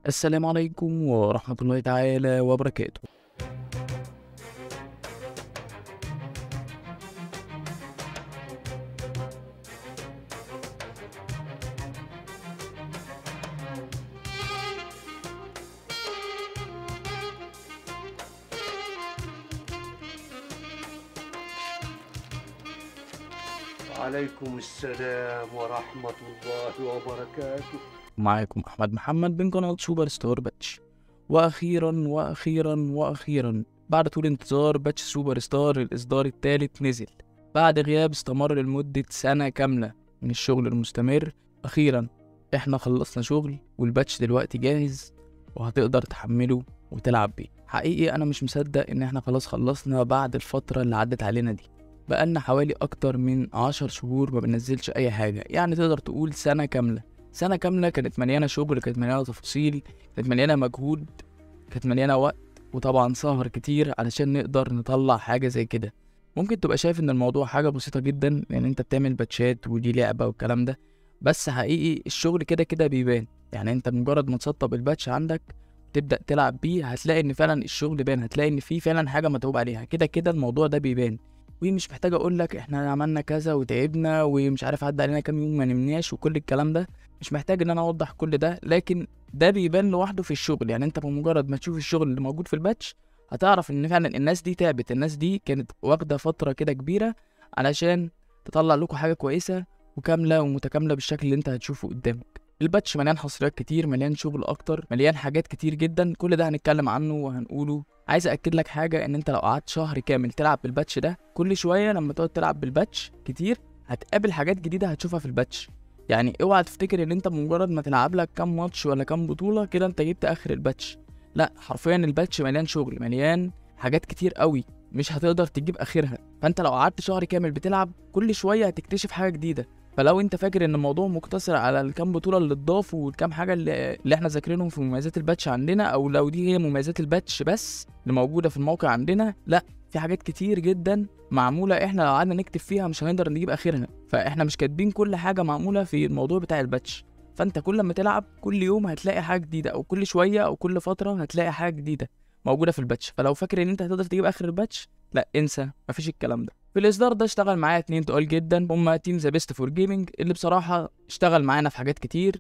السلام عليكم ورحمة الله تعالى وبركاته وعليكم السلام ورحمة الله وبركاته معاكم أحمد محمد من قناة سوبر ستار باتش وأخيرا وأخيرا وأخيرا بعد طول انتظار باتش سوبر ستار الإصدار الثالث نزل بعد غياب استمر لمدة سنة كاملة من الشغل المستمر أخيرا احنا خلصنا شغل والباتش دلوقتي جاهز وهتقدر تحمله وتلعب بيه حقيقي أنا مش مصدق إن احنا خلاص خلصنا بعد الفترة اللي عدت علينا دي بقالنا حوالي أكتر من عشر شهور ما بننزلش أي حاجة يعني تقدر تقول سنة كاملة سنة كاملة كانت مليانة شغل كانت مليانة تفاصيل كانت مليانة مجهود كانت مليانة وقت وطبعا سهر كتير علشان نقدر نطلع حاجة زي كده ممكن تبقى شايف ان الموضوع حاجة بسيطة جدا لان انت بتعمل باتشات ودي لعبة والكلام ده بس حقيقي الشغل كده كده بيبان يعني انت مجرد ما تسطب الباتش عندك تبدأ تلعب بيه هتلاقي ان فعلا الشغل بان هتلاقي ان في فعلا حاجة متعوب عليها كده كده الموضوع ده بيبان ومش محتاج اقول لك احنا عملنا كذا وتعبنا ومش عارف عدى علينا كام يوم ما نمناش وكل الكلام ده مش محتاج ان انا اوضح كل ده لكن ده بيبان لوحده في الشغل يعني انت بمجرد ما تشوف الشغل اللي موجود في الباتش هتعرف ان فعلا الناس دي تعبت الناس دي كانت واخده فتره كده كبيره علشان تطلع لكم حاجه كويسه وكامله ومتكامله بالشكل اللي انت هتشوفه قدامك الباتش مليان حصريات كتير مليان شغل اكتر مليان حاجات كتير جدا كل ده هنتكلم عنه وهنقوله عايز اكد لك حاجه ان انت لو قعدت شهر كامل تلعب بالباتش ده كل شويه لما تقعد تلعب بالباتش كتير هتقابل حاجات جديده هتشوفها في الباتش يعني اوعى تفتكر ان انت بمجرد ما تلعب لك كام ماتش ولا كام بطوله كده انت جبت اخر الباتش لا حرفيا الباتش مليان شغل مليان حاجات كتير قوي مش هتقدر تجيب اخرها فانت لو قعدت شهر كامل بتلعب كل شويه هتكتشف حاجه جديده فلو انت فاكر ان الموضوع مقتصر على الكام بطوله اللي اتضافوا والكام حاجه اللي, اللي احنا ذاكرينهم في مميزات الباتش عندنا او لو دي هي مميزات الباتش بس اللي موجوده في الموقع عندنا لا في حاجات كتير جدا معموله احنا لو قعدنا نكتب فيها مش هنقدر نجيب اخرها فاحنا مش كاتبين كل حاجه معموله في الموضوع بتاع الباتش فانت كل ما تلعب كل يوم هتلاقي حاجه جديده او كل شويه او كل فتره هتلاقي حاجه جديده موجوده في الباتش فلو فاكر ان انت هتقدر تجيب اخر الباتش لا انسى مفيش الكلام ده في الاصدار ده اشتغل معايا اتنين تقال جدا هما تيم ذا بيست فور جيمنج اللي بصراحه اشتغل معانا في حاجات كتير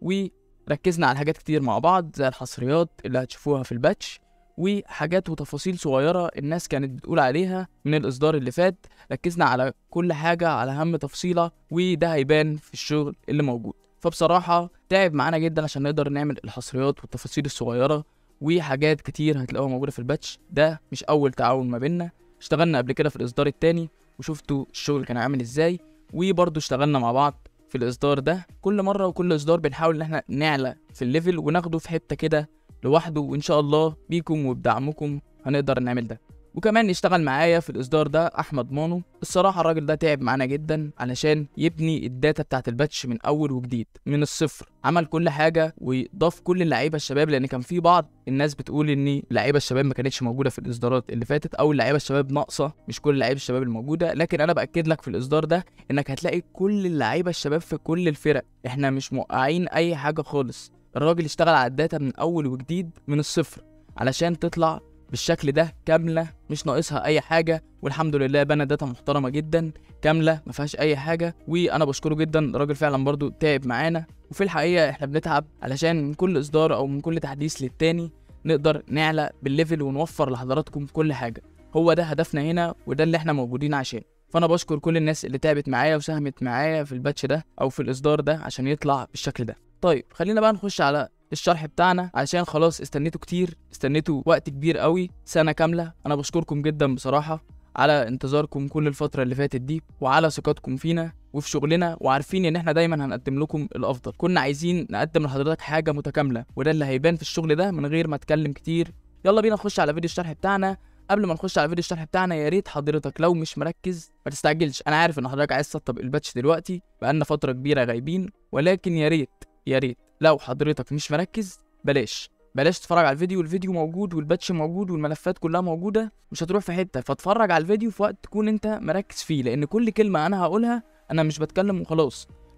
وركزنا على حاجات كتير مع بعض زي الحصريات اللي هتشوفوها في الباتش وحاجات وتفاصيل صغيرة الناس كانت بتقول عليها من الإصدار اللي فات ركزنا على كل حاجة على أهم تفصيلة وده هيبان في الشغل اللي موجود فبصراحة تعب معانا جدا عشان نقدر نعمل الحصريات والتفاصيل الصغيرة وحاجات كتير هتلاقوها موجودة في الباتش ده مش أول تعاون ما بينا اشتغلنا قبل كده في الإصدار التاني وشفتوا الشغل كان عامل ازاي وبرضه اشتغلنا مع بعض في الإصدار ده كل مرة وكل إصدار بنحاول إن احنا نعلى في الليفل وناخده في حتة كده لوحده وان شاء الله بيكم وبدعمكم هنقدر نعمل ده وكمان يشتغل معايا في الاصدار ده احمد مانو الصراحه الراجل ده تعب معانا جدا علشان يبني الداتا بتاعت الباتش من اول وجديد من الصفر عمل كل حاجه وضاف كل اللعيبه الشباب لان كان في بعض الناس بتقول ان اللعيبه الشباب ما كانتش موجوده في الاصدارات اللي فاتت او اللعيبه الشباب ناقصه مش كل اللعيبه الشباب الموجوده لكن انا باكد لك في الاصدار ده انك هتلاقي كل اللعيبه الشباب في كل الفرق احنا مش موقعين اي حاجه خالص الراجل اشتغل على الداتا من اول وجديد من الصفر علشان تطلع بالشكل ده كامله مش ناقصها اي حاجه والحمد لله بنى داتا محترمه جدا كامله ما فيهاش اي حاجه وانا بشكره جدا الراجل فعلا برضو تعب معانا وفي الحقيقه احنا بنتعب علشان من كل اصدار او من كل تحديث للتاني نقدر نعلى بالليفل ونوفر لحضراتكم كل حاجه هو ده هدفنا هنا وده اللي احنا موجودين عشان فانا بشكر كل الناس اللي تعبت معايا وساهمت معايا في الباتش ده او في الاصدار ده عشان يطلع بالشكل ده طيب خلينا بقى نخش على الشرح بتاعنا عشان خلاص استنيتوا كتير استنيتوا وقت كبير قوي سنه كامله انا بشكركم جدا بصراحه على انتظاركم كل الفتره اللي فاتت دي وعلى ثقتكم فينا وفي شغلنا وعارفين ان احنا دايما هنقدم لكم الافضل كنا عايزين نقدم لحضرتك حاجه متكامله وده اللي هيبان في الشغل ده من غير ما اتكلم كتير يلا بينا نخش على فيديو الشرح بتاعنا قبل ما نخش على فيديو الشرح بتاعنا يا ريت حضرتك لو مش مركز ما تستعجلش انا عارف ان حضرتك عايز تسطب الباتش دلوقتي بقالنا فتره كبيره غايبين ولكن يا ريت يا ريت لو حضرتك مش مركز بلاش بلاش تتفرج على الفيديو الفيديو موجود والباتش موجود والملفات كلها موجوده مش هتروح في حته فاتفرج على الفيديو في وقت تكون انت مركز فيه لان كل كلمه انا هقولها انا مش بتكلم وخلاص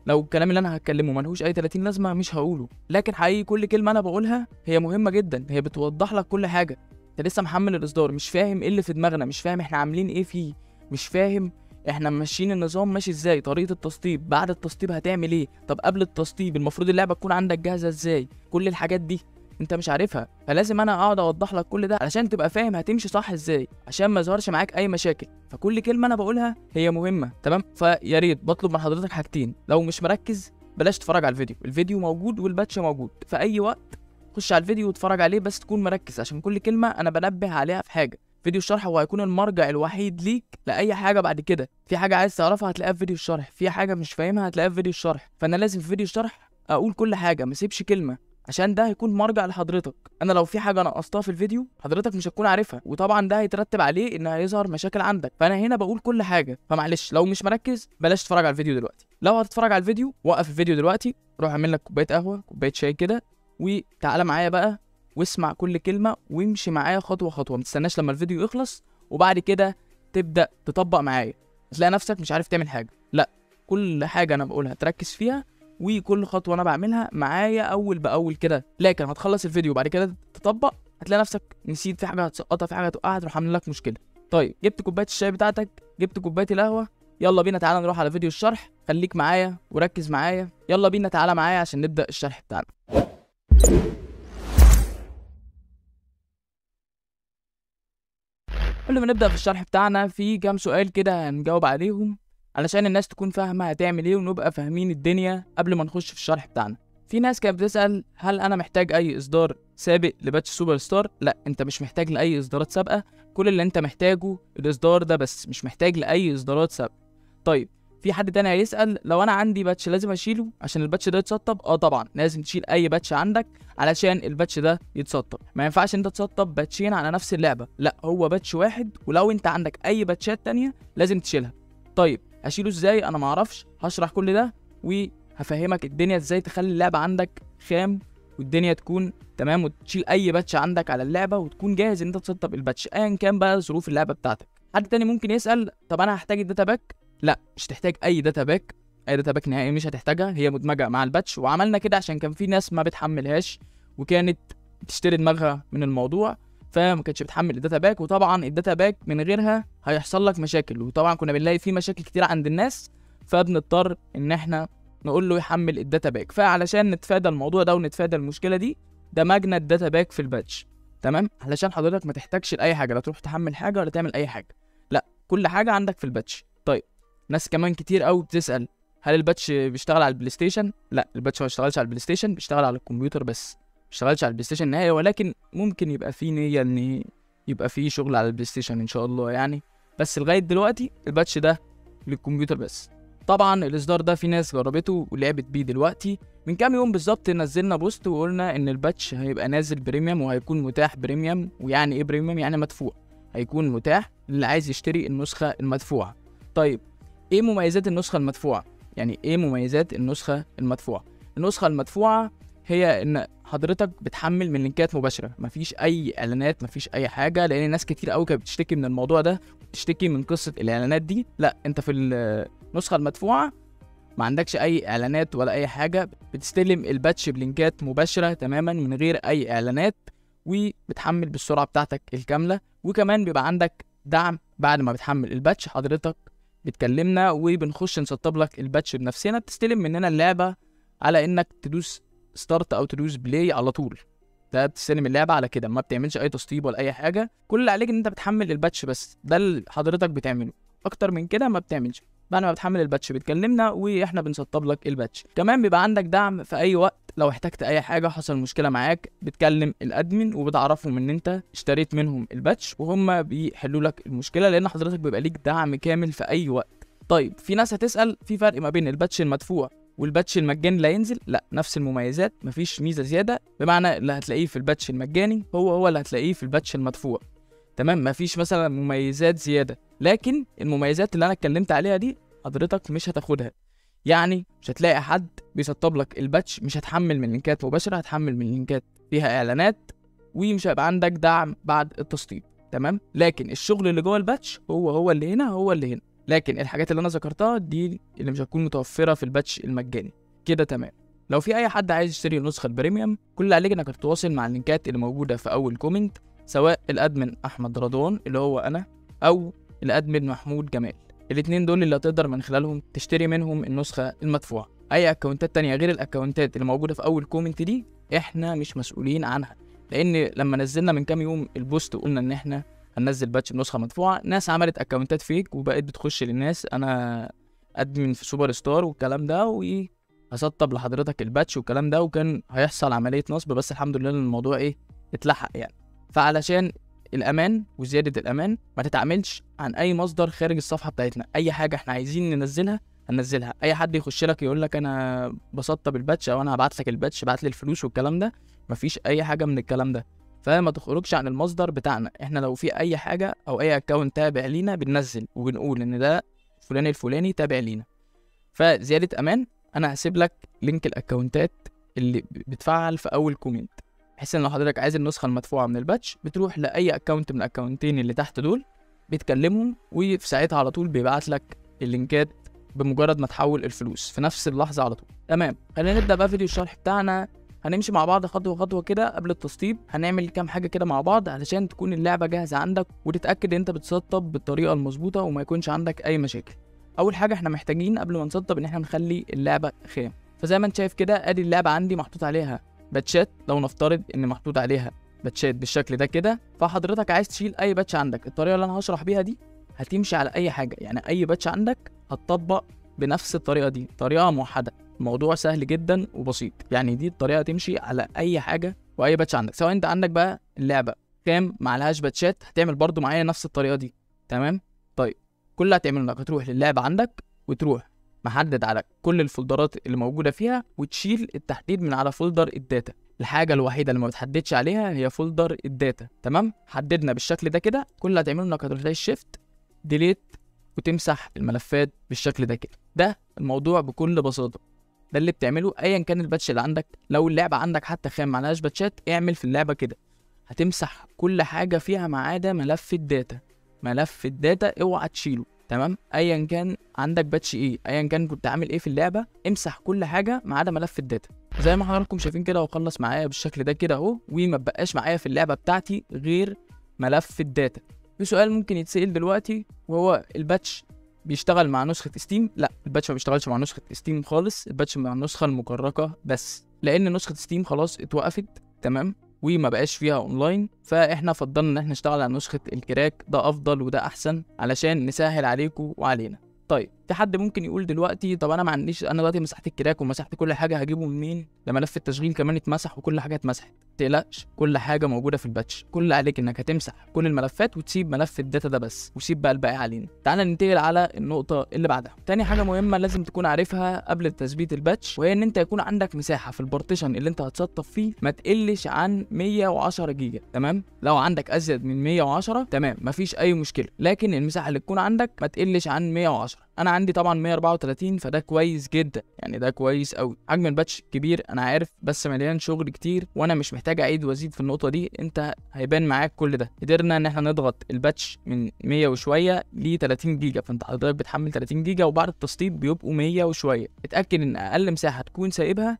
لو الكلام اللي انا هتكلمه ملهوش اي 30 لازمه مش هقوله لكن حقيقي كل كلمه انا بقولها هي مهمه جدا هي بتوضح لك كل حاجه انت لسه محمل الاصدار مش فاهم ايه اللي في دماغنا مش فاهم احنا عاملين ايه فيه مش فاهم احنا ماشيين النظام ماشي ازاي طريقه التسطيب بعد التسطيب هتعمل ايه طب قبل التسطيب المفروض اللعبه تكون عندك جاهزه ازاي كل الحاجات دي انت مش عارفها فلازم انا اقعد اوضح لك كل ده علشان تبقى فاهم هتمشي صح ازاي عشان ما يظهرش معاك اي مشاكل فكل كلمه انا بقولها هي مهمه تمام فيا ريت بطلب من حضرتك حاجتين لو مش مركز بلاش تتفرج على الفيديو الفيديو موجود والباتش موجود في اي وقت خش على الفيديو واتفرج عليه بس تكون مركز عشان كل كلمه انا بنبه عليها في حاجه فيديو الشرح هو هيكون المرجع الوحيد ليك لاي حاجه بعد كده في حاجه عايز تعرفها هتلاقيها في فيديو الشرح في حاجه مش فاهمها هتلاقيها في فيديو الشرح فانا لازم في فيديو الشرح اقول كل حاجه ما اسيبش كلمه عشان ده هيكون مرجع لحضرتك انا لو في حاجه نقصتها في الفيديو حضرتك مش هتكون عارفها وطبعا ده هيترتب عليه ان هيظهر مشاكل عندك فانا هنا بقول كل حاجه فمعلش لو مش مركز بلاش تتفرج على الفيديو دلوقتي لو هتتفرج على الفيديو وقف الفيديو دلوقتي روح اعمل لك كوبايه قهوه كوبايه شاي كده وتعالى معايا بقى واسمع كل كلمه وامشي معايا خطوه خطوه ما تستناش لما الفيديو يخلص وبعد كده تبدا تطبق معايا تلاقي نفسك مش عارف تعمل حاجه لا كل حاجه انا بقولها تركز فيها وكل خطوه انا بعملها معايا اول باول كده لكن هتخلص الفيديو وبعد كده تطبق هتلاقي نفسك نسيت في حاجه هتسقطها في حاجه هتوقعها تروح عامل لك مشكله طيب جبت كوبايه الشاي بتاعتك جبت كوبايه القهوه يلا بينا تعالى نروح على فيديو الشرح خليك معايا وركز معايا يلا بينا تعالى معايا عشان نبدا الشرح بتاعنا قبل ما نبدا في الشرح بتاعنا في كام سؤال كده هنجاوب عليهم علشان الناس تكون فاهمه هتعمل ايه ونبقى فاهمين الدنيا قبل ما نخش في الشرح بتاعنا في ناس كانت بتسال هل انا محتاج اي اصدار سابق لباتش سوبر ستار لا انت مش محتاج لاي اصدارات سابقه كل اللي انت محتاجه الاصدار ده بس مش محتاج لاي اصدارات سابقه طيب في حد تاني هيسال لو انا عندي باتش لازم اشيله عشان الباتش ده يتسطب اه طبعا لازم تشيل اي باتش عندك علشان الباتش ده يتسطب ما ينفعش انت تسطب باتشين على نفس اللعبه لا هو باتش واحد ولو انت عندك اي باتشات تانية لازم تشيلها طيب هشيله ازاي انا معرفش هشرح كل ده وهفهمك الدنيا ازاي تخلي اللعبه عندك خام والدنيا تكون تمام وتشيل اي باتش عندك على اللعبه وتكون جاهز ان انت تسطب الباتش ايا كان بقى ظروف اللعبه بتاعتك حد تاني ممكن يسال طب انا هحتاج الداتا باك لا مش تحتاج اي داتا باك اي داتا باك نهائي مش هتحتاجها هي مدمجه مع الباتش وعملنا كده عشان كان في ناس ما بتحملهاش وكانت بتشتري دماغها من الموضوع فما كانتش بتحمل الداتا باك وطبعا الداتا باك من غيرها هيحصل لك مشاكل وطبعا كنا بنلاقي في مشاكل كتير عند الناس فبنضطر ان احنا نقول له يحمل الداتا باك فعلشان نتفادى الموضوع ده ونتفادى المشكله دي دمجنا الداتا باك في الباتش تمام علشان حضرتك ما تحتاجش لاي حاجه لا تروح تحمل حاجه ولا تعمل اي حاجه لا كل حاجه عندك في الباتش طيب ناس كمان كتير قوي بتسال هل الباتش بيشتغل على البلاي ستيشن لا الباتش ما بيشتغلش على البلاي ستيشن بيشتغل على الكمبيوتر بس ما بيشتغلش على البلاي ستيشن نهائي ولكن ممكن يبقى فيه نيه ان يبقى فيه شغل على البلاي ستيشن ان شاء الله يعني بس لغايه دلوقتي الباتش ده للكمبيوتر بس طبعا الاصدار ده في ناس جربته ولعبت بيه دلوقتي من كام يوم بالظبط نزلنا بوست وقلنا ان الباتش هيبقى نازل بريميوم وهيكون متاح بريميوم ويعني ايه بريميوم يعني مدفوع هيكون متاح للي عايز يشتري النسخه المدفوعه طيب ايه مميزات النسخه المدفوعه يعني ايه مميزات النسخه المدفوعه النسخه المدفوعه هي ان حضرتك بتحمل من لينكات مباشره مفيش اي اعلانات مفيش اي حاجه لان ناس كتير قوي كانت بتشتكي من الموضوع ده بتشتكي من قصه الاعلانات دي لا انت في النسخه المدفوعه ما عندكش اي اعلانات ولا اي حاجه بتستلم الباتش بلينكات مباشره تماما من غير اي اعلانات وبتحمل بالسرعه بتاعتك الكامله وكمان بيبقى عندك دعم بعد ما بتحمل الباتش حضرتك بتكلمنا وبنخش نسطب لك الباتش بنفسنا بتستلم مننا اللعبه على انك تدوس ستارت او تدوس بلاي على طول ده بتستلم اللعبه على كده ما بتعملش اي تسطيب ولا اي حاجه كل اللي عليك ان انت بتحمل الباتش بس ده اللي حضرتك بتعمله اكتر من كده ما بتعملش بعد ما بتحمل الباتش بتكلمنا واحنا بنسطب لك الباتش كمان بيبقى عندك دعم في اي وقت لو احتجت اي حاجه حصل مشكله معاك بتكلم الادمن وبتعرفهم ان انت اشتريت منهم الباتش وهم بيحلوا لك المشكله لان حضرتك بيبقى ليك دعم كامل في اي وقت طيب في ناس هتسال في فرق ما بين الباتش المدفوع والباتش المجاني اللي هينزل لا نفس المميزات مفيش ميزه زياده بمعنى اللي هتلاقيه في الباتش المجاني هو هو اللي هتلاقيه في الباتش المدفوع تمام مفيش مثلا مميزات زياده لكن المميزات اللي انا اتكلمت عليها دي حضرتك مش هتاخدها يعني مش هتلاقي حد بيسطب لك الباتش مش هتحمل من لينكات مباشره هتحمل من لينكات فيها اعلانات ومش هيبقى عندك دعم بعد التسطيب تمام لكن الشغل اللي جوه الباتش هو هو اللي هنا هو اللي هنا لكن الحاجات اللي انا ذكرتها دي اللي مش هتكون متوفره في الباتش المجاني كده تمام لو في اي حد عايز يشتري النسخه البريميوم كل اللي عليك انك تتواصل مع اللينكات اللي موجوده في اول كومنت سواء الادمن احمد رضوان اللي هو انا او الادمن محمود جمال الاتنين دول اللي هتقدر من خلالهم تشتري منهم النسخه المدفوعه اي اكونتات تانية غير الاكونتات اللي موجوده في اول كومنت دي احنا مش مسؤولين عنها لان لما نزلنا من كام يوم البوست وقلنا ان احنا هننزل باتش بنسخه مدفوعه ناس عملت اكونتات فيك وبقت بتخش للناس انا ادمن في سوبر ستار والكلام ده وهسطب لحضرتك الباتش والكلام ده وكان هيحصل عمليه نصب بس الحمد لله إن الموضوع ايه اتلحق يعني فعلشان الامان وزياده الامان ما تتعاملش عن اي مصدر خارج الصفحه بتاعتنا اي حاجه احنا عايزين ننزلها هننزلها اي حد يخش لك يقول لك انا بسطب الباتش او انا هبعت لك الباتش بعت لي الفلوس والكلام ده مفيش اي حاجه من الكلام ده فما تخرجش عن المصدر بتاعنا احنا لو في اي حاجه او اي اكونت تابع لينا بننزل وبنقول ان ده فلان الفلاني تابع لينا فزياده امان انا هسيب لك لينك الاكونتات اللي بتفعل في اول كومنت بحيث ان لو حضرتك عايز النسخه المدفوعه من الباتش بتروح لاي اكونت من الاكونتين اللي تحت دول بتكلمهم وفي ساعتها على طول بيبعت لك اللينكات بمجرد ما تحول الفلوس في نفس اللحظه على طول تمام خلينا نبدا بقى فيديو الشرح بتاعنا هنمشي مع بعض خطوه خطوه كده قبل التسطيب هنعمل كام حاجه كده مع بعض علشان تكون اللعبه جاهزه عندك وتتاكد ان انت بتسطب بالطريقه المظبوطه وما يكونش عندك اي مشاكل اول حاجه احنا محتاجين قبل ما نسطب ان احنا نخلي اللعبه خام فزي ما انت شايف كده ادي اللعبه عندي محطوط عليها باتشات لو نفترض ان محطوط عليها باتشات بالشكل ده كده فحضرتك عايز تشيل اي باتش عندك الطريقه اللي انا هشرح بيها دي هتمشي على اي حاجه يعني اي باتش عندك هتطبق بنفس الطريقه دي طريقه موحده الموضوع سهل جدا وبسيط يعني دي الطريقه تمشي على اي حاجه واي باتش عندك سواء انت عندك بقى اللعبه كام معلهاش باتشات هتعمل برضو معايا نفس الطريقه دي تمام طيب كل اللي هتعمله انك هتروح للعبه عندك وتروح محدد على كل الفولدرات اللي موجوده فيها وتشيل التحديد من على فولدر الداتا الحاجه الوحيده اللي ما بتحددش عليها هي فولدر الداتا تمام حددنا بالشكل ده كده كل اللي هتعمله انك هتروح شيفت ديليت وتمسح الملفات بالشكل ده كده ده الموضوع بكل بساطه ده اللي بتعمله ايا كان الباتش اللي عندك لو اللعبه عندك حتى خام معلهاش باتشات اعمل في اللعبه كده هتمسح كل حاجه فيها ما عدا ملف الداتا ملف الداتا اوعى تشيله تمام ايا كان عندك باتش ايه ايا كان كنت عامل ايه في اللعبه امسح كل حاجه ما عدا ملف الداتا زي ما حضراتكم شايفين كده وخلص معايا بالشكل ده كده اهو وما بقاش معايا في اللعبه بتاعتي غير ملف الداتا في سؤال ممكن يتسال دلوقتي وهو الباتش بيشتغل مع نسخه ستيم لا الباتش ما بيشتغلش مع نسخه ستيم خالص الباتش مع النسخه المكركه بس لان نسخه ستيم خلاص اتوقفت تمام وما بقاش فيها اونلاين فاحنا فضلنا ان احنا نشتغل على نسخه الكراك ده افضل وده احسن علشان نسهل عليكم وعلينا طيب في حد ممكن يقول دلوقتي طب انا ما عنديش انا دلوقتي مسحت الكراك ومسحت كل حاجه هجيبه منين ده ملف التشغيل كمان اتمسح وكل حاجه اتمسحت تقلقش كل حاجه موجوده في الباتش كل اللي عليك انك هتمسح كل الملفات وتسيب ملف الداتا ده بس وسيب بقى الباقي علينا تعال ننتقل على النقطه اللي بعدها تاني حاجه مهمه لازم تكون عارفها قبل تثبيت الباتش وهي ان انت يكون عندك مساحه في البارتيشن اللي انت هتسطب فيه ما تقلش عن 110 جيجا تمام لو عندك ازيد من 110 تمام مفيش اي مشكله لكن المساحه اللي تكون عندك ما تقلش عن 110 انا عندي طبعا 134 فده كويس جدا يعني ده كويس قوي حجم الباتش كبير انا عارف بس مليان شغل كتير وانا مش محتاج اعيد وازيد في النقطه دي انت هيبان معاك كل ده قدرنا ان احنا نضغط الباتش من 100 وشويه ل 30 جيجا فانت حضرتك بتحمل 30 جيجا وبعد التسطيب بيبقوا 100 وشويه اتاكد ان اقل مساحه تكون سايبها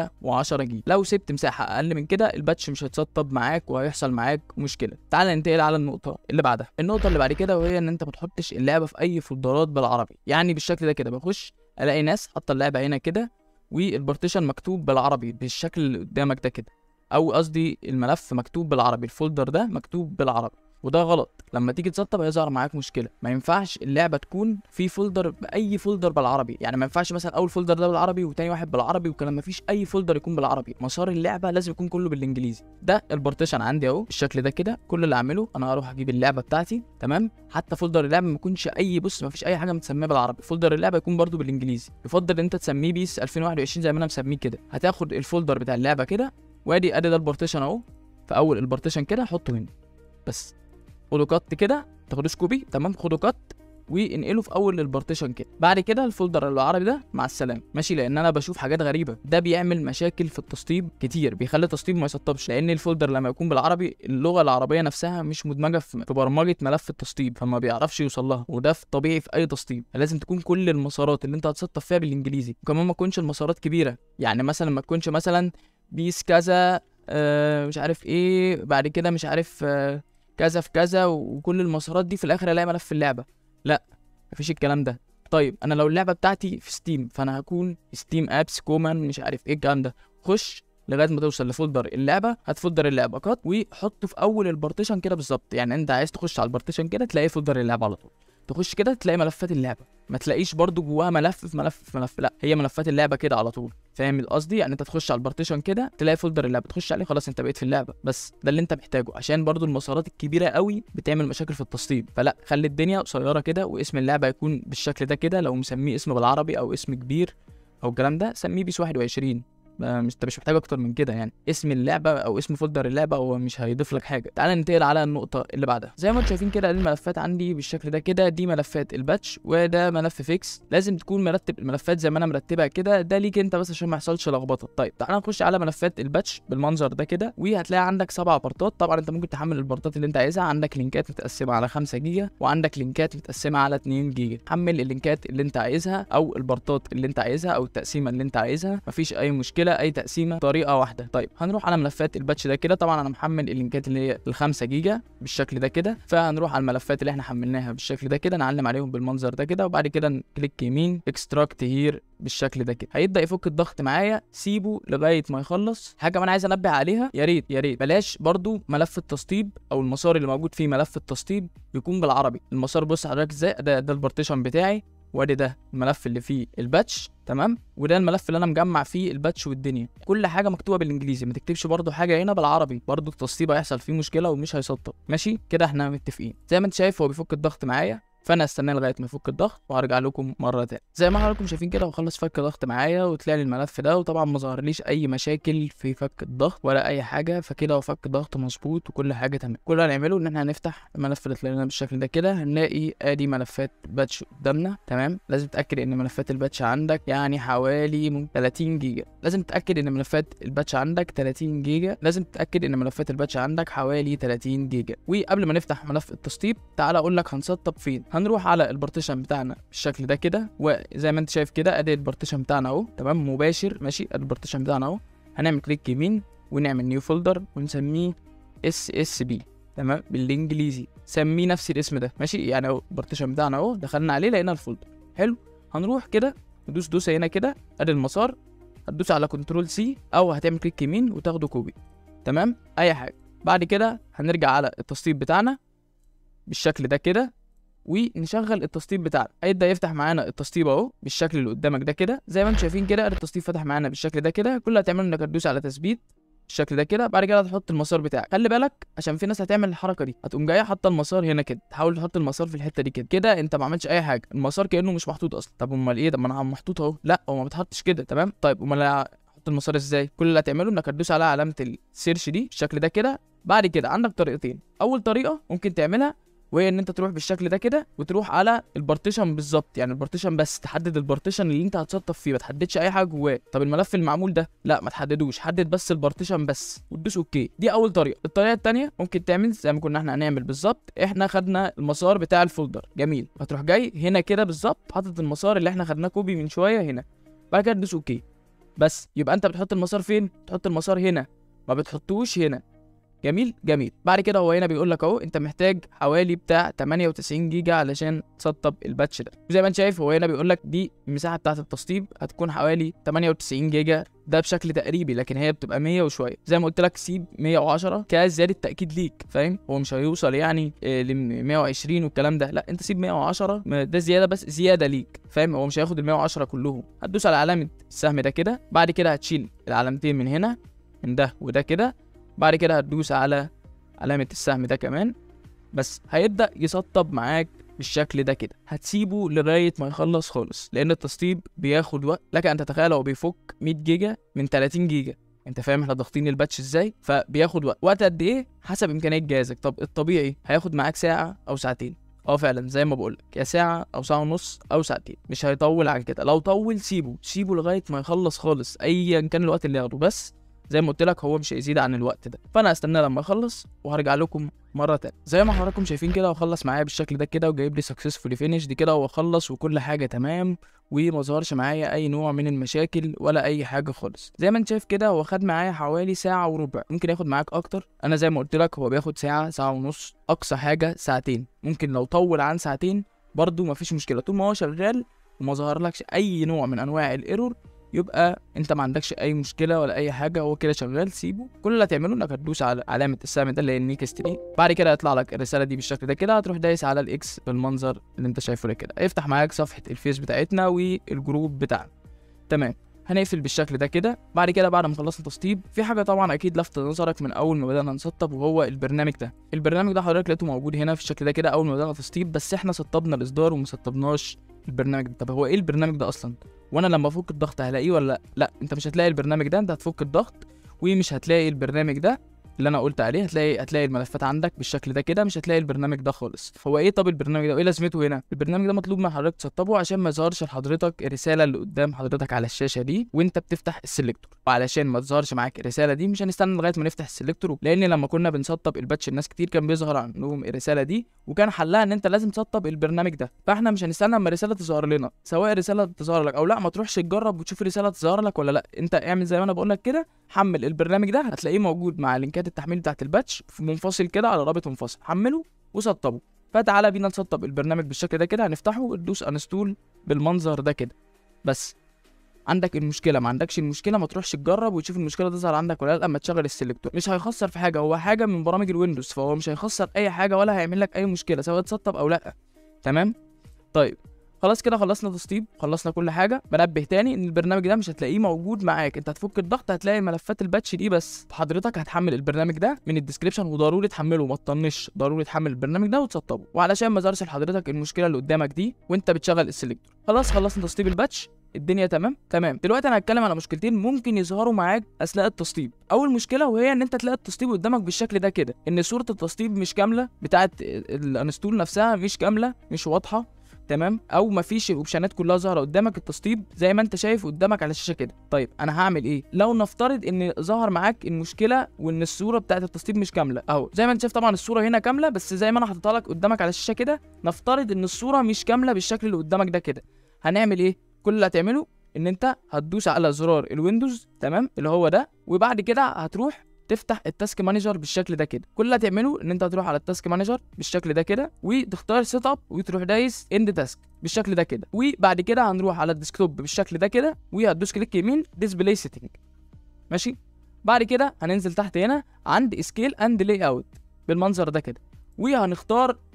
110 جيجا لو سبت مساحه اقل من كده الباتش مش هيتسطب معاك وهيحصل معاك مشكله تعال ننتقل على النقطه اللي بعدها النقطه اللي بعد كده وهي ان انت ما تحطش اللعبه في اي فولدرات بالعربي يعني بالشكل ده كده بخش الاقي ناس حاطه اللعبه هنا كده والبارتيشن مكتوب بالعربي بالشكل اللي قدامك ده كده او قصدي الملف مكتوب بالعربي الفولدر ده مكتوب بالعربي وده غلط لما تيجي تسطب هيظهر معاك مشكله ما ينفعش اللعبه تكون في فولدر باي فولدر بالعربي يعني ما ينفعش مثلا اول فولدر ده بالعربي وتاني واحد بالعربي وكلام ما فيش اي فولدر يكون بالعربي مسار اللعبه لازم يكون كله بالانجليزي ده البارتيشن عندي اهو بالشكل ده كده كل اللي اعمله انا هروح اجيب اللعبه بتاعتي تمام حتى فولدر اللعبه ما يكونش اي بص ما فيش اي حاجه متسميه بالعربي فولدر اللعبه يكون برده بالانجليزي يفضل ان انت تسميه بيس 2021 زي ما انا مسميه كده هتاخد الفولدر بتاع اللعبه كده وادي ادي ده البارتيشن اهو في اول البارتيشن كده حطه هنا بس خدوا كات كده تاخدوش كوبي تمام خدوا كات وانقله في اول البارتيشن كده بعد كده الفولدر العربي ده مع السلامه ماشي لان انا بشوف حاجات غريبه ده بيعمل مشاكل في التسطيب كتير بيخلي التسطيب ما يسطبش لان الفولدر لما يكون بالعربي اللغه العربيه نفسها مش مدمجه في في برمجه ملف التسطيب فما بيعرفش يوصل لها وده في طبيعي في اي تسطيب لازم تكون كل المسارات اللي انت هتسطب فيها بالانجليزي وكمان ما تكونش المسارات كبيره يعني مثلا ما تكونش مثلا بيس كذا آه مش عارف ايه بعد كده مش عارف آه كذا في كذا وكل المسارات دي في الاخر الاقي ملف اللعبه لا مفيش الكلام ده طيب انا لو اللعبه بتاعتي في ستيم فانا هكون ستيم ابس كومان مش عارف ايه الكلام ده خش لغايه ما توصل لفولدر اللعبه هات فولدر اللعبه كات وحطه في اول البارتيشن كده بالظبط يعني انت عايز تخش على البارتيشن كده تلاقي فولدر اللعبه على طول تخش كده تلاقي ملفات اللعبه ما تلاقيش برضو جواها ملف في ملف في ملف لا هي ملفات اللعبه كده على طول فاهم القصدي يعني انت تخش على البارتيشن كده تلاقي فولدر اللعبه تخش عليه خلاص انت بقيت في اللعبه بس ده اللي انت محتاجه عشان برضو المسارات الكبيره قوي بتعمل مشاكل في التسطيب فلا خلي الدنيا قصيره كده واسم اللعبه يكون بالشكل ده كده لو مسميه اسم بالعربي او اسم كبير او الكلام ده سميه بيس 21 ما- مش انت مش محتاج اكتر من كده يعني اسم اللعبه او اسم فولدر اللعبه هو مش هيضيف لك حاجه تعال ننتقل على النقطه اللي بعدها زي ما انتم شايفين كده الملفات عندي بالشكل ده كده دي ملفات الباتش وده ملف فيكس لازم تكون مرتب الملفات زي ما انا مرتبها كده ده ليك انت بس عشان ما يحصلش لخبطه طيب تعال نخش على ملفات الباتش بالمنظر ده كده وهتلاقي عندك سبع بارتات طبعا انت ممكن تحمل البارتات اللي انت عايزها عندك لينكات متقسمه على 5 جيجا وعندك لينكات متقسمه على 2 جيجا حمل اللينكات اللي انت عايزها او البارتات اللي انت عايزها او التقسيمه اللي انت عايزها مفيش اي مشكله اي تقسيمه طريقه واحده طيب هنروح على ملفات الباتش ده كده طبعا انا محمل اللينكات اللي هي ال 5 جيجا بالشكل ده كده فهنروح على الملفات اللي احنا حملناها بالشكل ده كده نعلم عليهم بالمنظر ده كده وبعد كده نكليك يمين اكستراكت هير بالشكل ده كده هيبدا يفك الضغط معايا سيبه لغايه ما يخلص حاجه كمان عايز انبه عليها يا ريت يا ريت بلاش برضو ملف التسطيب او المسار اللي موجود فيه ملف التسطيب يكون بالعربي المسار بص حضرتك ازاي ده ده البارتيشن بتاعي وادي ده الملف اللي فيه الباتش تمام وده الملف اللي انا مجمع فيه الباتش والدنيا كل حاجه مكتوبه بالانجليزي ما تكتبش برضو حاجه هنا بالعربي برضو التسطيب هيحصل فيه مشكله ومش هيسطب ماشي كده احنا متفقين زي ما انت شايف هو بيفك الضغط معايا فانا استناه لغايه ما يفك الضغط وهرجع لكم مره تاني زي ما حضراتكم شايفين كده وخلص فك ضغط معايا وطلع لي الملف ده وطبعا ما ظهرليش اي مشاكل في فك الضغط ولا اي حاجه فكده هو فك ضغط مظبوط وكل حاجه تمام كل اللي هنعمله ان احنا هنفتح الملف اللي طلع لنا بالشكل ده كده هنلاقي ادي ملفات باتش قدامنا تمام لازم تتاكد ان ملفات الباتش عندك يعني حوالي ممكن 30 جيجا لازم تتاكد ان ملفات الباتش عندك 30 جيجا لازم تتاكد ان ملفات الباتش عندك حوالي 30 جيجا وقبل ما نفتح ملف التسطيب تعال اقول لك هنسطب فين هنروح على البارتيشن بتاعنا بالشكل ده كده وزي ما انت شايف كده ادي البارتيشن بتاعنا اهو تمام مباشر ماشي ادي البارتيشن بتاعنا اهو هنعمل كليك يمين ونعمل نيو فولدر ونسميه اس اس بي تمام بالانجليزي سميه نفس الاسم ده ماشي يعني اهو البارتيشن بتاعنا اهو دخلنا عليه لقينا الفولدر حلو هنروح كده ندوس دوسه هنا كده ادي المسار هتدوس على كنترول سي او هتعمل كليك يمين وتاخده كوبي تمام اي حاجه بعد كده هنرجع على التسطيب بتاعنا بالشكل ده كده ونشغل التسطيب بتاعنا هيبدا يفتح معانا التسطيب اهو بالشكل اللي قدامك ده كده زي ما انتم شايفين كده التسطيب فتح معانا بالشكل ده كده كل اللي هتعمله انك هتدوس على تثبيت بالشكل ده كده بعد كده هتحط المسار بتاعك خلي بالك عشان في ناس هتعمل الحركه دي هتقوم جايه حاطه المسار هنا كده تحاول تحط المسار في الحته دي كده كده انت ما عملتش اي حاجه المسار كانه مش محطوط اصلا طب امال ايه طب ما انا محطوط اهو لا هو ما بيتحطش كده تمام طيب امال احط المسار ازاي كل اللي هتعمله انك هتدوس على علامه السيرش دي بالشكل ده كده بعد كده عندك طريقتين اول طريقه ممكن تعملها وهي ان انت تروح بالشكل ده كده وتروح على البارتيشن بالظبط يعني البارتيشن بس تحدد البارتيشن اللي انت هتسطب فيه ما تحددش اي حاجه جواه طب الملف المعمول ده لا ما تحددوش حدد بس البارتيشن بس وتدوس اوكي دي اول طريقه الطريقه الثانيه ممكن تعمل زي ما كنا احنا هنعمل بالظبط احنا خدنا المسار بتاع الفولدر جميل هتروح جاي هنا كده بالظبط حاطط المسار اللي احنا خدناه كوبي من شويه هنا بعد كده تدوس اوكي بس يبقى انت بتحط المسار فين تحط المسار هنا ما بتحطوش هنا جميل جميل بعد كده هو هنا بيقول لك اهو انت محتاج حوالي بتاع 98 جيجا علشان تسطب الباتش ده زي ما انت شايف هو هنا بيقول لك دي المساحه بتاعه التسطيب هتكون حوالي 98 جيجا ده بشكل تقريبي لكن هي بتبقى 100 وشويه زي ما قلت لك سيب 110 كزياده تاكيد ليك فاهم هو مش هيوصل يعني ل 120 والكلام ده لا انت سيب 110 ما ده زياده بس زياده ليك فاهم هو مش هياخد ال 110 كلهم هتدوس على علامه السهم ده كده بعد كده هتشيل العلامتين من هنا من ده وده كده بعد كده هتدوس على علامة السهم ده كمان بس هيبدأ يسطب معاك بالشكل ده كده هتسيبه لغاية ما يخلص خالص لأن التسطيب بياخد وقت لك أن تتخيل هو بيفك 100 جيجا من 30 جيجا انت فاهم احنا ضاغطين الباتش ازاي فبياخد وقت وقت قد ايه حسب امكانيات جهازك طب الطبيعي هياخد معاك ساعه او ساعتين اه فعلا زي ما بقولك يا ساعة أو ساعة ونص أو ساعتين مش هيطول عن كده لو طول سيبه سيبه لغاية ما يخلص خالص أيا كان الوقت اللي ياخده بس زي ما قلت لك هو مش هيزيد عن الوقت ده فأنا هستناه لما يخلص وهرجع لكم مرة تانية زي ما حضراتكم شايفين كده هو خلص معايا بالشكل ده كده وجايب لي سكسسفولي فينيش دي كده هو خلص وكل حاجة تمام وما ظهرش معايا اي نوع من المشاكل ولا اي حاجه خالص زي ما انت شايف كده هو خد معايا حوالي ساعه وربع ممكن ياخد معاك اكتر انا زي ما قلت لك هو بياخد ساعه ساعه ونص اقصى حاجه ساعتين ممكن لو طول عن ساعتين برضو مفيش مشكله طول ما هو شغال وما ظهرلكش اي نوع من انواع الايرور يبقى انت ما عندكش اي مشكله ولا اي حاجه هو كده شغال سيبه كل اللي هتعمله انك هتدوس على علامه السهم ده اللي هي النيكست دي بعد كده هيطلع لك الرساله دي بالشكل ده كده هتروح دايس على الاكس بالمنظر اللي انت شايفه ده كده هيفتح معاك صفحه الفيس بتاعتنا والجروب بتاعنا تمام هنقفل بالشكل ده كده بعد كده بعد ما خلصنا تسطيب في حاجه طبعا اكيد لفت نظرك من اول ما بدانا نسطب وهو البرنامج ده البرنامج ده حضرتك لقيته موجود هنا في الشكل ده كده اول ما بدانا تسطيب بس احنا سطبنا الاصدار وما سطبناش البرنامج ده طب هو ايه البرنامج ده اصلا وانا لما افك الضغط هلاقيه ولا لا لا انت مش هتلاقي البرنامج ده انت هتفك الضغط ومش هتلاقي البرنامج ده اللي انا قلت عليه هتلاقي هتلاقي الملفات عندك بالشكل ده كده مش هتلاقي البرنامج ده خالص هو ايه طب البرنامج ده وايه لازمته هنا البرنامج ده مطلوب من حضرتك تسطبه عشان ما يظهرش لحضرتك الرساله اللي قدام حضرتك على الشاشه دي وانت بتفتح السلكتور وعلشان ما تظهرش معاك الرساله دي مش هنستنى لغايه ما نفتح السلكتور لان لما كنا بنسطب الباتش الناس كتير كان بيظهر عندهم الرساله دي وكان حلها ان انت لازم تسطب البرنامج ده فاحنا مش هنستنى اما الرساله تظهر لنا سواء الرساله تظهر لك او لا ما تروحش تجرب وتشوف الرساله تظهر لك ولا لا انت اعمل زي ما انا بقول لك كده حمل البرنامج ده هتلاقيه موجود مع لينكات التحميل بتاعت الباتش في منفصل كده على رابط منفصل حمله وسطبه فتعالى بينا نسطب البرنامج بالشكل ده كده هنفتحه وتدوس انستول بالمنظر ده كده بس عندك المشكله ما عندكش المشكله ما تروحش تجرب وتشوف المشكله تظهر عندك ولا لا اما تشغل السلكتور مش هيخسر في حاجه هو حاجه من برامج الويندوز فهو مش هيخسر اي حاجه ولا هيعمل لك اي مشكله سواء تسطب او لا تمام طيب خلاص كده خلصنا تسطيب خلصنا كل حاجه بنبه تاني ان البرنامج ده مش هتلاقيه موجود معاك انت هتفك الضغط هتلاقي ملفات الباتش دي بس حضرتك هتحمل البرنامج ده من الديسكريبشن وضروري تحمله ما تطنش ضروري تحمل البرنامج ده وتسطبه وعلشان ما يظهرش لحضرتك المشكله اللي قدامك دي وانت بتشغل السلكتور خلاص خلصنا تسطيب الباتش الدنيا تمام تمام دلوقتي انا هتكلم على مشكلتين ممكن يظهروا معاك اثناء التسطيب اول مشكله وهي ان انت تلاقي التسطيب قدامك بالشكل ده كده ان صوره التسطيب مش كامله بتاعه الانستول نفسها مش كامله مش واضحه تمام او مفيش الاوبشنات كلها ظاهره قدامك التسطيب زي ما انت شايف قدامك على الشاشه كده طيب انا هعمل ايه لو نفترض ان ظهر معاك المشكله وان الصوره بتاعه التسطيب مش كامله اهو زي ما انت شايف طبعا الصوره هنا كامله بس زي ما انا حاططها لك قدامك على الشاشه كده نفترض ان الصوره مش كامله بالشكل اللي قدامك ده كده هنعمل ايه كل اللي هتعمله ان انت هتدوس على زرار الويندوز تمام اللي هو ده وبعد كده هتروح تفتح التاسك مانجر بالشكل ده كده كل اللي هتعمله ان انت هتروح على التاسك مانجر بالشكل ده كده وتختار سيت اب وتروح دايس اند تاسك بالشكل ده كده وبعد كده هنروح على الديسكتوب بالشكل ده كده وهتدوس كليك يمين ديسبلاي سيتنج ماشي بعد كده هننزل تحت هنا عند سكيل اند لاي اوت بالمنظر ده كده وهنختار 100%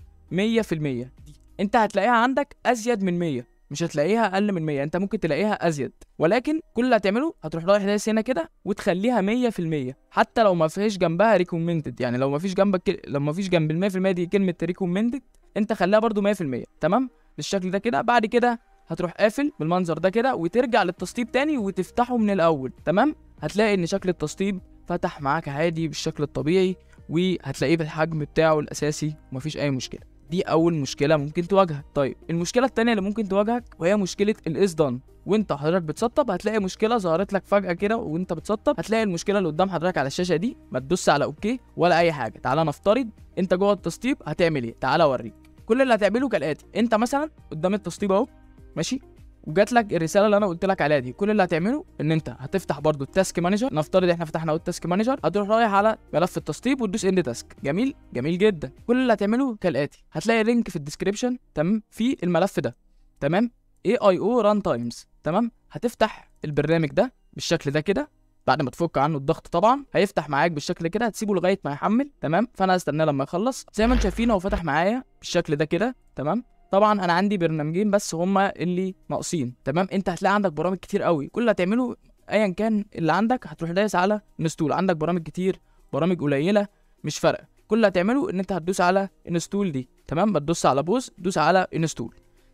دي انت هتلاقيها عندك ازيد من 100 مش هتلاقيها اقل من 100 انت ممكن تلاقيها ازيد ولكن كل اللي هتعمله هتروح رايح دايس هنا كده وتخليها 100% حتى لو ما فيش جنبها ريكومندد يعني لو ما فيش جنبك ك... لو ما فيش جنب ال 100% دي كلمه ريكومندد انت خليها برده 100% تمام بالشكل ده كده بعد كده هتروح قافل بالمنظر ده كده وترجع للتسطيب تاني وتفتحه من الاول تمام هتلاقي ان شكل التسطيب فتح معاك عادي بالشكل الطبيعي وهتلاقيه بالحجم بتاعه الاساسي ومفيش اي مشكله دي اول مشكله ممكن تواجهك طيب المشكله التانية اللي ممكن تواجهك وهي مشكله الاس دان وانت حضرتك بتسطب هتلاقي مشكله ظهرت لك فجاه كده وانت بتسطب هتلاقي المشكله اللي قدام حضرتك على الشاشه دي ما تدوس على اوكي ولا اي حاجه تعالى نفترض انت جوه التسطيب هتعمل ايه تعالى اوريك كل اللي هتعمله كالاتي انت مثلا قدام التسطيب اهو ماشي وجات لك الرساله اللي انا قلت لك عليها دي كل اللي هتعمله ان انت هتفتح برضو التاسك مانجر نفترض احنا فتحنا اهو التاسك مانجر هتروح رايح على ملف التسطيب وتدوس اند تاسك جميل جميل جدا كل اللي هتعمله كالاتي هتلاقي لينك في الديسكريبشن تمام في الملف ده تمام اي اي او ران تايمز تمام هتفتح البرنامج ده بالشكل ده كده بعد ما تفك عنه الضغط طبعا هيفتح معاك بالشكل كده هتسيبه لغايه ما يحمل تمام فانا هستناه لما يخلص زي ما انتم شايفين هو فتح معايا بالشكل ده كده تمام طبعا انا عندي برنامجين بس هما اللي ناقصين تمام انت هتلاقي عندك برامج كتير قوي كل اللي هتعمله ايا كان اللي عندك هتروح دايس على انستول عندك برامج كتير برامج قليله مش فارقه كل اللي هتعمله ان انت هتدوس على انستول دي تمام ما تدوس على بوز دوس على انستول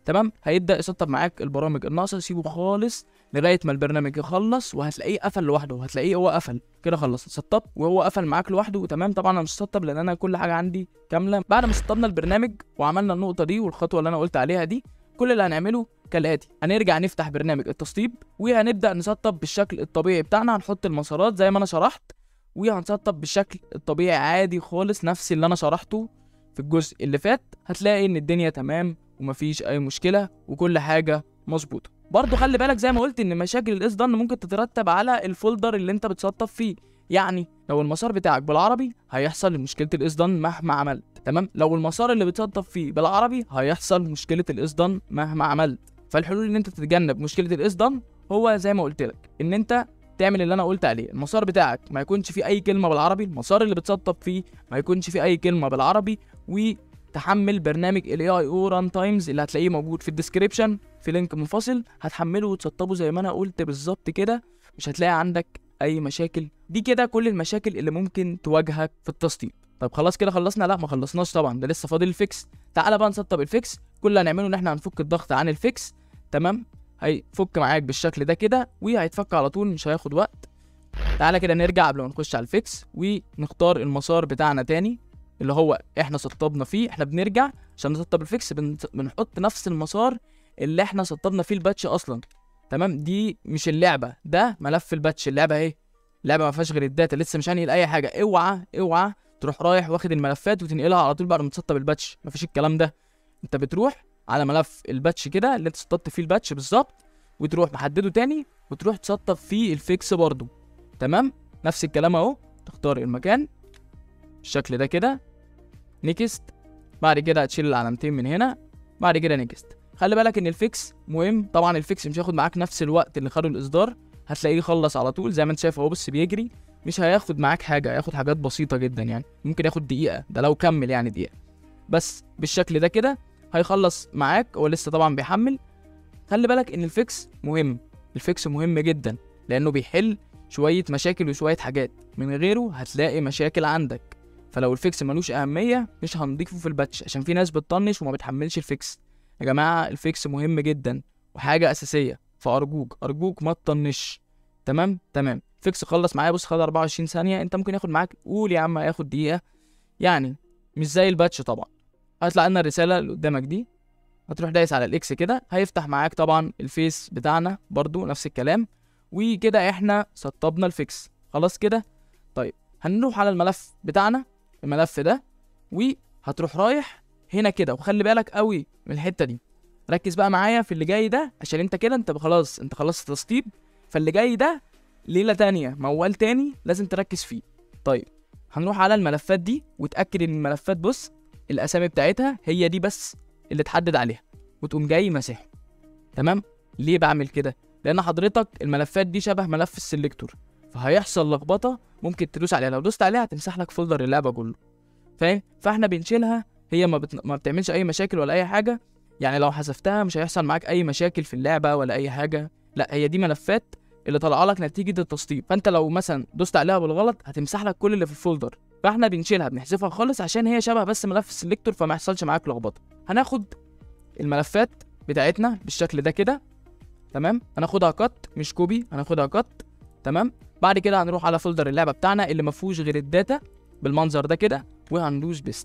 تمام هيبدا يسطب معاك البرامج الناقصه سيبه خالص لغايه ما البرنامج يخلص وهتلاقيه قفل لوحده هتلاقيه هو قفل كده خلص سطب وهو قفل معاك لوحده تمام طبعا انا مش سطب لان انا كل حاجه عندي كامله بعد ما سطبنا البرنامج وعملنا النقطه دي والخطوه اللي انا قلت عليها دي كل اللي هنعمله كالاتي هنرجع نفتح برنامج التسطيب وهنبدا نسطب بالشكل الطبيعي بتاعنا هنحط المسارات زي ما انا شرحت وهنسطب بالشكل الطبيعي عادي خالص نفس اللي انا شرحته في الجزء اللي فات هتلاقي ان الدنيا تمام ومفيش اي مشكله وكل حاجه مظبوطه برضو خلي بالك زي ما قلت ان مشاكل الاس دان ممكن تترتب على الفولدر اللي انت بتسطب فيه يعني لو المسار بتاعك بالعربي هيحصل مشكله الاس دان مهما عملت تمام لو المسار اللي بتسطب فيه بالعربي هيحصل مشكله الاس دان مهما عملت فالحلول ان انت تتجنب مشكله الاس دان هو زي ما قلت لك ان انت تعمل اللي انا قلت عليه المسار بتاعك ما يكونش فيه اي كلمه بالعربي المسار اللي بتسطب فيه ما يكونش فيه اي كلمه بالعربي وتحمل برنامج الاي اي او ران تايمز اللي هتلاقيه موجود في الديسكريبشن في لينك منفصل هتحمله وتسطبه زي ما انا قلت بالظبط كده مش هتلاقي عندك اي مشاكل دي كده كل المشاكل اللي ممكن تواجهك في التسطيب طب خلاص كده خلصنا لا ما خلصناش طبعا ده لسه فاضل الفيكس تعالى بقى نسطب الفيكس كل اللي هنعمله ان احنا هنفك الضغط عن الفيكس تمام هيفك معاك بالشكل ده كده وهيتفك على طول مش هياخد وقت تعالى كده نرجع قبل ما نخش على الفيكس ونختار المسار بتاعنا تاني اللي هو احنا سطبنا فيه احنا بنرجع عشان نسطب الفيكس بن... بنحط نفس المسار اللي احنا سطبنا فيه الباتش اصلا تمام دي مش اللعبه ده ملف الباتش اللعبه اهي اللعبه ما فيهاش غير الداتا لسه مش هنقل اي حاجه اوعى اوعى تروح رايح واخد الملفات وتنقلها على طول بعد ما تسطب الباتش مفيش الكلام ده انت بتروح على ملف الباتش كده اللي انت سطبت فيه الباتش بالظبط وتروح محدده تاني وتروح تسطب فيه الفيكس برضو تمام نفس الكلام اهو تختار المكان بالشكل ده كده نيكست بعد كده هتشيل العلامتين من هنا بعد كده نيكست خلي بالك ان الفيكس مهم طبعا الفيكس مش هياخد معاك نفس الوقت اللي خده الاصدار هتلاقيه خلص على طول زي ما انت شايف اهو بص بيجري مش هياخد معاك حاجه هياخد حاجات بسيطه جدا يعني ممكن ياخد دقيقه ده لو كمل يعني دقيقه بس بالشكل ده كده هيخلص معاك هو لسه طبعا بيحمل خلي بالك ان الفيكس مهم الفيكس مهم جدا لانه بيحل شويه مشاكل وشويه حاجات من غيره هتلاقي مشاكل عندك فلو الفيكس ملوش اهميه مش هنضيفه في الباتش عشان في ناس بتطنش وما بتحملش الفيكس يا جماعه الفيكس مهم جدا وحاجه اساسيه فارجوك ارجوك ما تطنش تمام تمام فيكس خلص معايا بص خد 24 ثانيه انت ممكن ياخد معاك قول يا عم هياخد دقيقه يعني مش زي الباتش طبعا هيطلع لنا الرساله اللي قدامك دي هتروح دايس على الاكس كده هيفتح معاك طبعا الفيس بتاعنا برضو نفس الكلام وكده احنا سطبنا الفيكس خلاص كده طيب هنروح على الملف بتاعنا الملف ده وهتروح رايح هنا كده وخلي بالك قوي من الحته دي ركز بقى معايا في اللي جاي ده عشان انت كده انت خلاص انت خلصت تسطيب فاللي جاي ده ليله تانية موال تاني لازم تركز فيه طيب هنروح على الملفات دي وتاكد ان الملفات بص الاسامي بتاعتها هي دي بس اللي تحدد عليها وتقوم جاي ماسحه تمام ليه بعمل كده لان حضرتك الملفات دي شبه ملف السلكتور فهيحصل لخبطه ممكن تدوس عليها لو دوست عليها هتمسح لك فولدر اللعبه كله فاهم فاحنا بنشيلها هي ما, بت... ما بتعملش اي مشاكل ولا اي حاجه يعني لو حذفتها مش هيحصل معاك اي مشاكل في اللعبه ولا اي حاجه لا هي دي ملفات اللي طالعه لك نتيجه التسطيب فانت لو مثلا دوست عليها بالغلط هتمسح لك كل اللي في الفولدر فاحنا بنشيلها بنحذفها خالص عشان هي شبه بس ملف السلكتور فما يحصلش معاك لخبطه هناخد الملفات بتاعتنا بالشكل ده كده تمام هناخدها كات مش كوبي هناخدها كات تمام بعد كده هنروح على فولدر اللعبه بتاعنا اللي ما فيهوش غير الداتا بالمنظر ده كده وهندوس بيست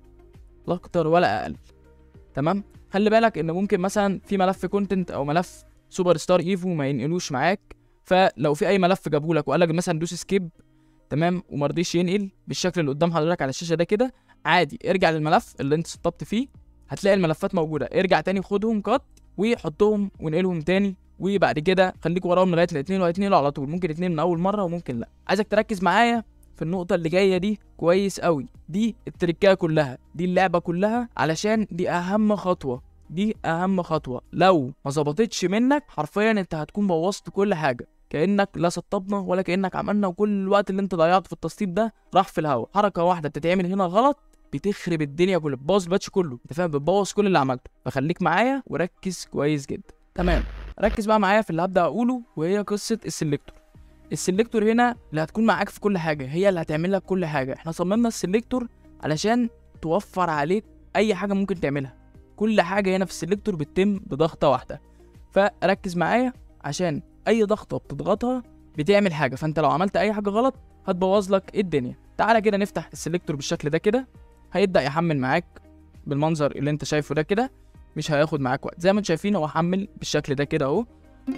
لا اكتر ولا اقل تمام خلي بالك ان ممكن مثلا في ملف كونتنت او ملف سوبر ستار ايفو ما ينقلوش معاك فلو في اي ملف جابهولك وقال لك مثلا دوس سكيب تمام وما رضيش ينقل بالشكل اللي قدام حضرتك على الشاشه ده كده عادي ارجع للملف اللي انت سطبت فيه هتلاقي الملفات موجوده ارجع تاني خدهم كات وحطهم وانقلهم تاني وبعد كده خليك وراهم لغايه الاثنين وهيتنقلوا على طول ممكن اتنين من اول مره وممكن لا عايزك تركز معايا في النقطة اللي جاية دي كويس قوي دي التركية كلها دي اللعبة كلها علشان دي أهم خطوة دي أهم خطوة لو ما ظبطتش منك حرفيا أنت هتكون بوظت كل حاجة كأنك لا سطبنا ولا كأنك عملنا وكل الوقت اللي أنت ضيعته في التسطيب ده راح في الهوا حركة واحدة بتتعمل هنا غلط بتخرب الدنيا كلها بتبوظ الباتش كله انت فاهم بتبوظ كل اللي عملته فخليك معايا وركز كويس جدا تمام ركز بقى معايا في اللي هبدا اقوله وهي قصه السلكتور السلكتور هنا اللي هتكون معاك في كل حاجه هي اللي هتعمل لك كل حاجه احنا صممنا السلكتور علشان توفر عليك اي حاجه ممكن تعملها كل حاجه هنا في السلكتور بتتم بضغطه واحده فركز معايا عشان اي ضغطه بتضغطها بتعمل حاجه فانت لو عملت اي حاجه غلط هتبوظ لك الدنيا تعالى كده نفتح السلكتور بالشكل ده كده هيبدا يحمل معاك بالمنظر اللي انت شايفه ده كده مش هياخد معاك وقت زي ما انتم شايفين هو حمل بالشكل ده كده اهو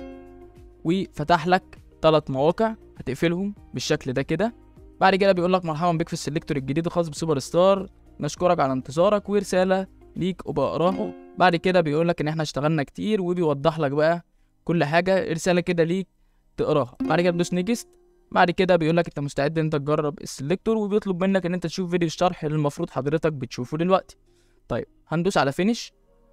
وفتح لك ثلاث مواقع هتقفلهم بالشكل ده كده بعد كده بيقول لك مرحبا بك في السلكتور الجديد الخاص بسوبر ستار نشكرك على انتظارك ورساله ليك وبقراها بعد كده بيقول لك ان احنا اشتغلنا كتير وبيوضح لك بقى كل حاجه رساله كده ليك تقراها بعد كده تدوس نيكست بعد كده بيقول لك انت مستعد ان انت تجرب السلكتور وبيطلب منك ان انت تشوف فيديو الشرح اللي المفروض حضرتك بتشوفه دلوقتي طيب هندوس على فينيش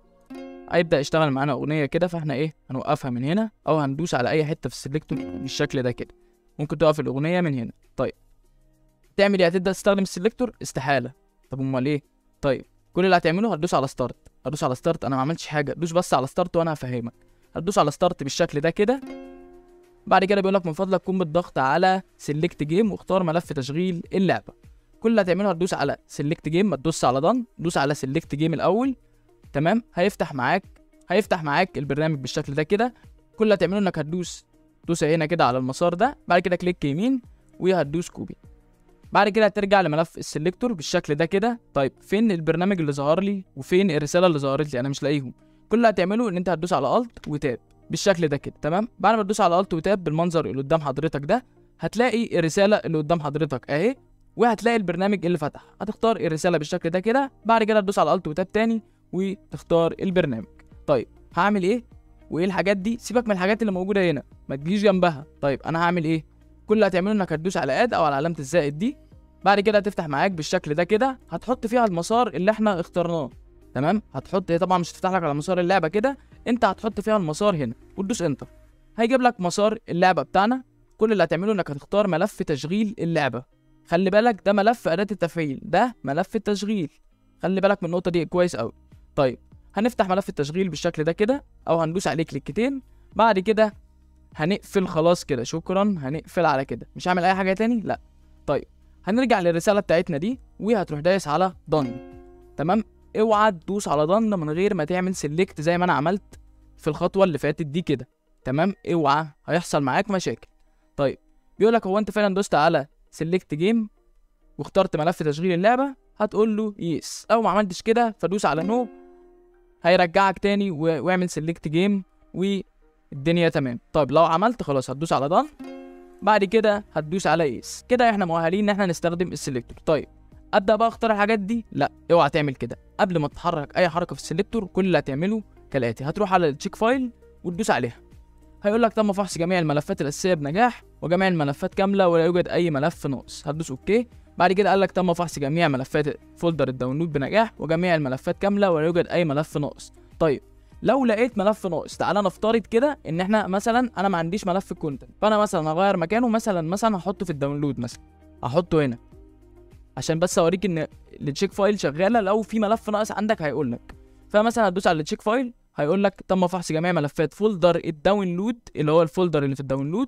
هيبدا يشتغل معانا اغنيه كده فاحنا ايه هنوقفها من هنا او هندوس على اي حته في السلكتور بالشكل ده كده ممكن توقف الاغنيه من هنا طيب تعمل ايه هتبدا تستخدم السلكتور استحاله طب امال ايه طيب كل اللي هتعمله هتدوس على ستارت هتدوس على ستارت انا ما عملتش حاجه دوس بس على ستارت وانا هفهمك هتدوس على ستارت بالشكل ده كده بعد كده بيقول لك من فضلك قم بالضغط على سيلكت جيم واختار ملف تشغيل اللعبه كل اللي هتعمله هتدوس على سيلكت جيم ما تدوس على دان دوس على سيلكت جيم الاول تمام هيفتح معاك هيفتح معاك البرنامج بالشكل ده كده كل اللي هتعمله انك هتدوس دوسه هنا كده على المسار ده بعد كده كليك يمين وهتدوس كوبي بعد كده هترجع لملف السلكتور بالشكل ده كده طيب فين البرنامج اللي ظهر لي وفين الرساله اللي ظهرت لي انا مش لاقيهم كل اللي هتعمله ان انت هتدوس على الت وتاب بالشكل ده كده تمام بعد ما تدوس على الت وتاب بالمنظر اللي قدام حضرتك ده هتلاقي الرساله اللي قدام حضرتك اهي وهتلاقي البرنامج اللي فتح هتختار الرساله بالشكل ده كده بعد كده تدوس على الت وتاب تاني وتختار البرنامج طيب هعمل ايه وايه الحاجات دي سيبك من الحاجات اللي موجوده هنا ما تجيش جنبها طيب انا هعمل ايه كل اللي هتعمله انك هتدوس على اد او على علامه الزائد دي بعد كده هتفتح معاك بالشكل ده كده هتحط فيها المسار اللي احنا اخترناه تمام هتحط هي طبعا مش هتفتح لك على مسار اللعبه كده انت هتحط فيها المسار هنا وتدوس انتر هيجيب لك مسار اللعبه بتاعنا كل اللي هتعمله انك هتختار ملف تشغيل اللعبه خلي بالك ده ملف اداه التفعيل ده ملف التشغيل خلي بالك من النقطه دي كويس قوي طيب هنفتح ملف التشغيل بالشكل ده كده او هندوس عليه كليكتين بعد كده هنقفل خلاص كده شكرا هنقفل على كده مش هعمل اي حاجه تاني لا طيب هنرجع للرساله بتاعتنا دي وهتروح دايس على دن تمام اوعى تدوس على دن من غير ما تعمل سيلكت زي ما انا عملت في الخطوه اللي فاتت دي كده تمام اوعى هيحصل معاك مشاكل طيب بيقول لك هو انت فعلا دوست على سيلكت جيم واخترت ملف تشغيل اللعبه هتقول له يس لو ما عملتش كده فدوس على نو هيرجعك تاني و- واعمل سيلكت جيم والدنيا تمام طيب لو عملت خلاص هتدوس على دان بعد كده هتدوس على يس كده احنا مؤهلين ان احنا نستخدم السلكتور طيب ابدا بقى اختار الحاجات دي لا اوعى تعمل كده قبل ما تتحرك اي حركه في السلكتور كل اللي هتعمله كالاتي هتروح على التشيك فايل وتدوس عليها هيقول لك تم فحص جميع الملفات الاساسيه بنجاح وجميع الملفات كامله ولا يوجد اي ملف ناقص هتدوس اوكي بعد كده قال لك تم فحص جميع ملفات فولدر الداونلود بنجاح وجميع الملفات كامله ولا يوجد اي ملف ناقص طيب لو لقيت ملف ناقص تعالى نفترض كده ان احنا مثلا انا ما عنديش ملف الكونتنت فانا مثلا هغير مكانه مثلا مثلا هحطه في الداونلود مثلا احطه هنا عشان بس اوريك ان التشيك فايل شغاله لو في ملف ناقص عندك هيقول لك فمثلا هتدوس على التشيك فايل هيقول لك تم فحص جميع ملفات فولدر الداونلود اللي هو الفولدر اللي في الداونلود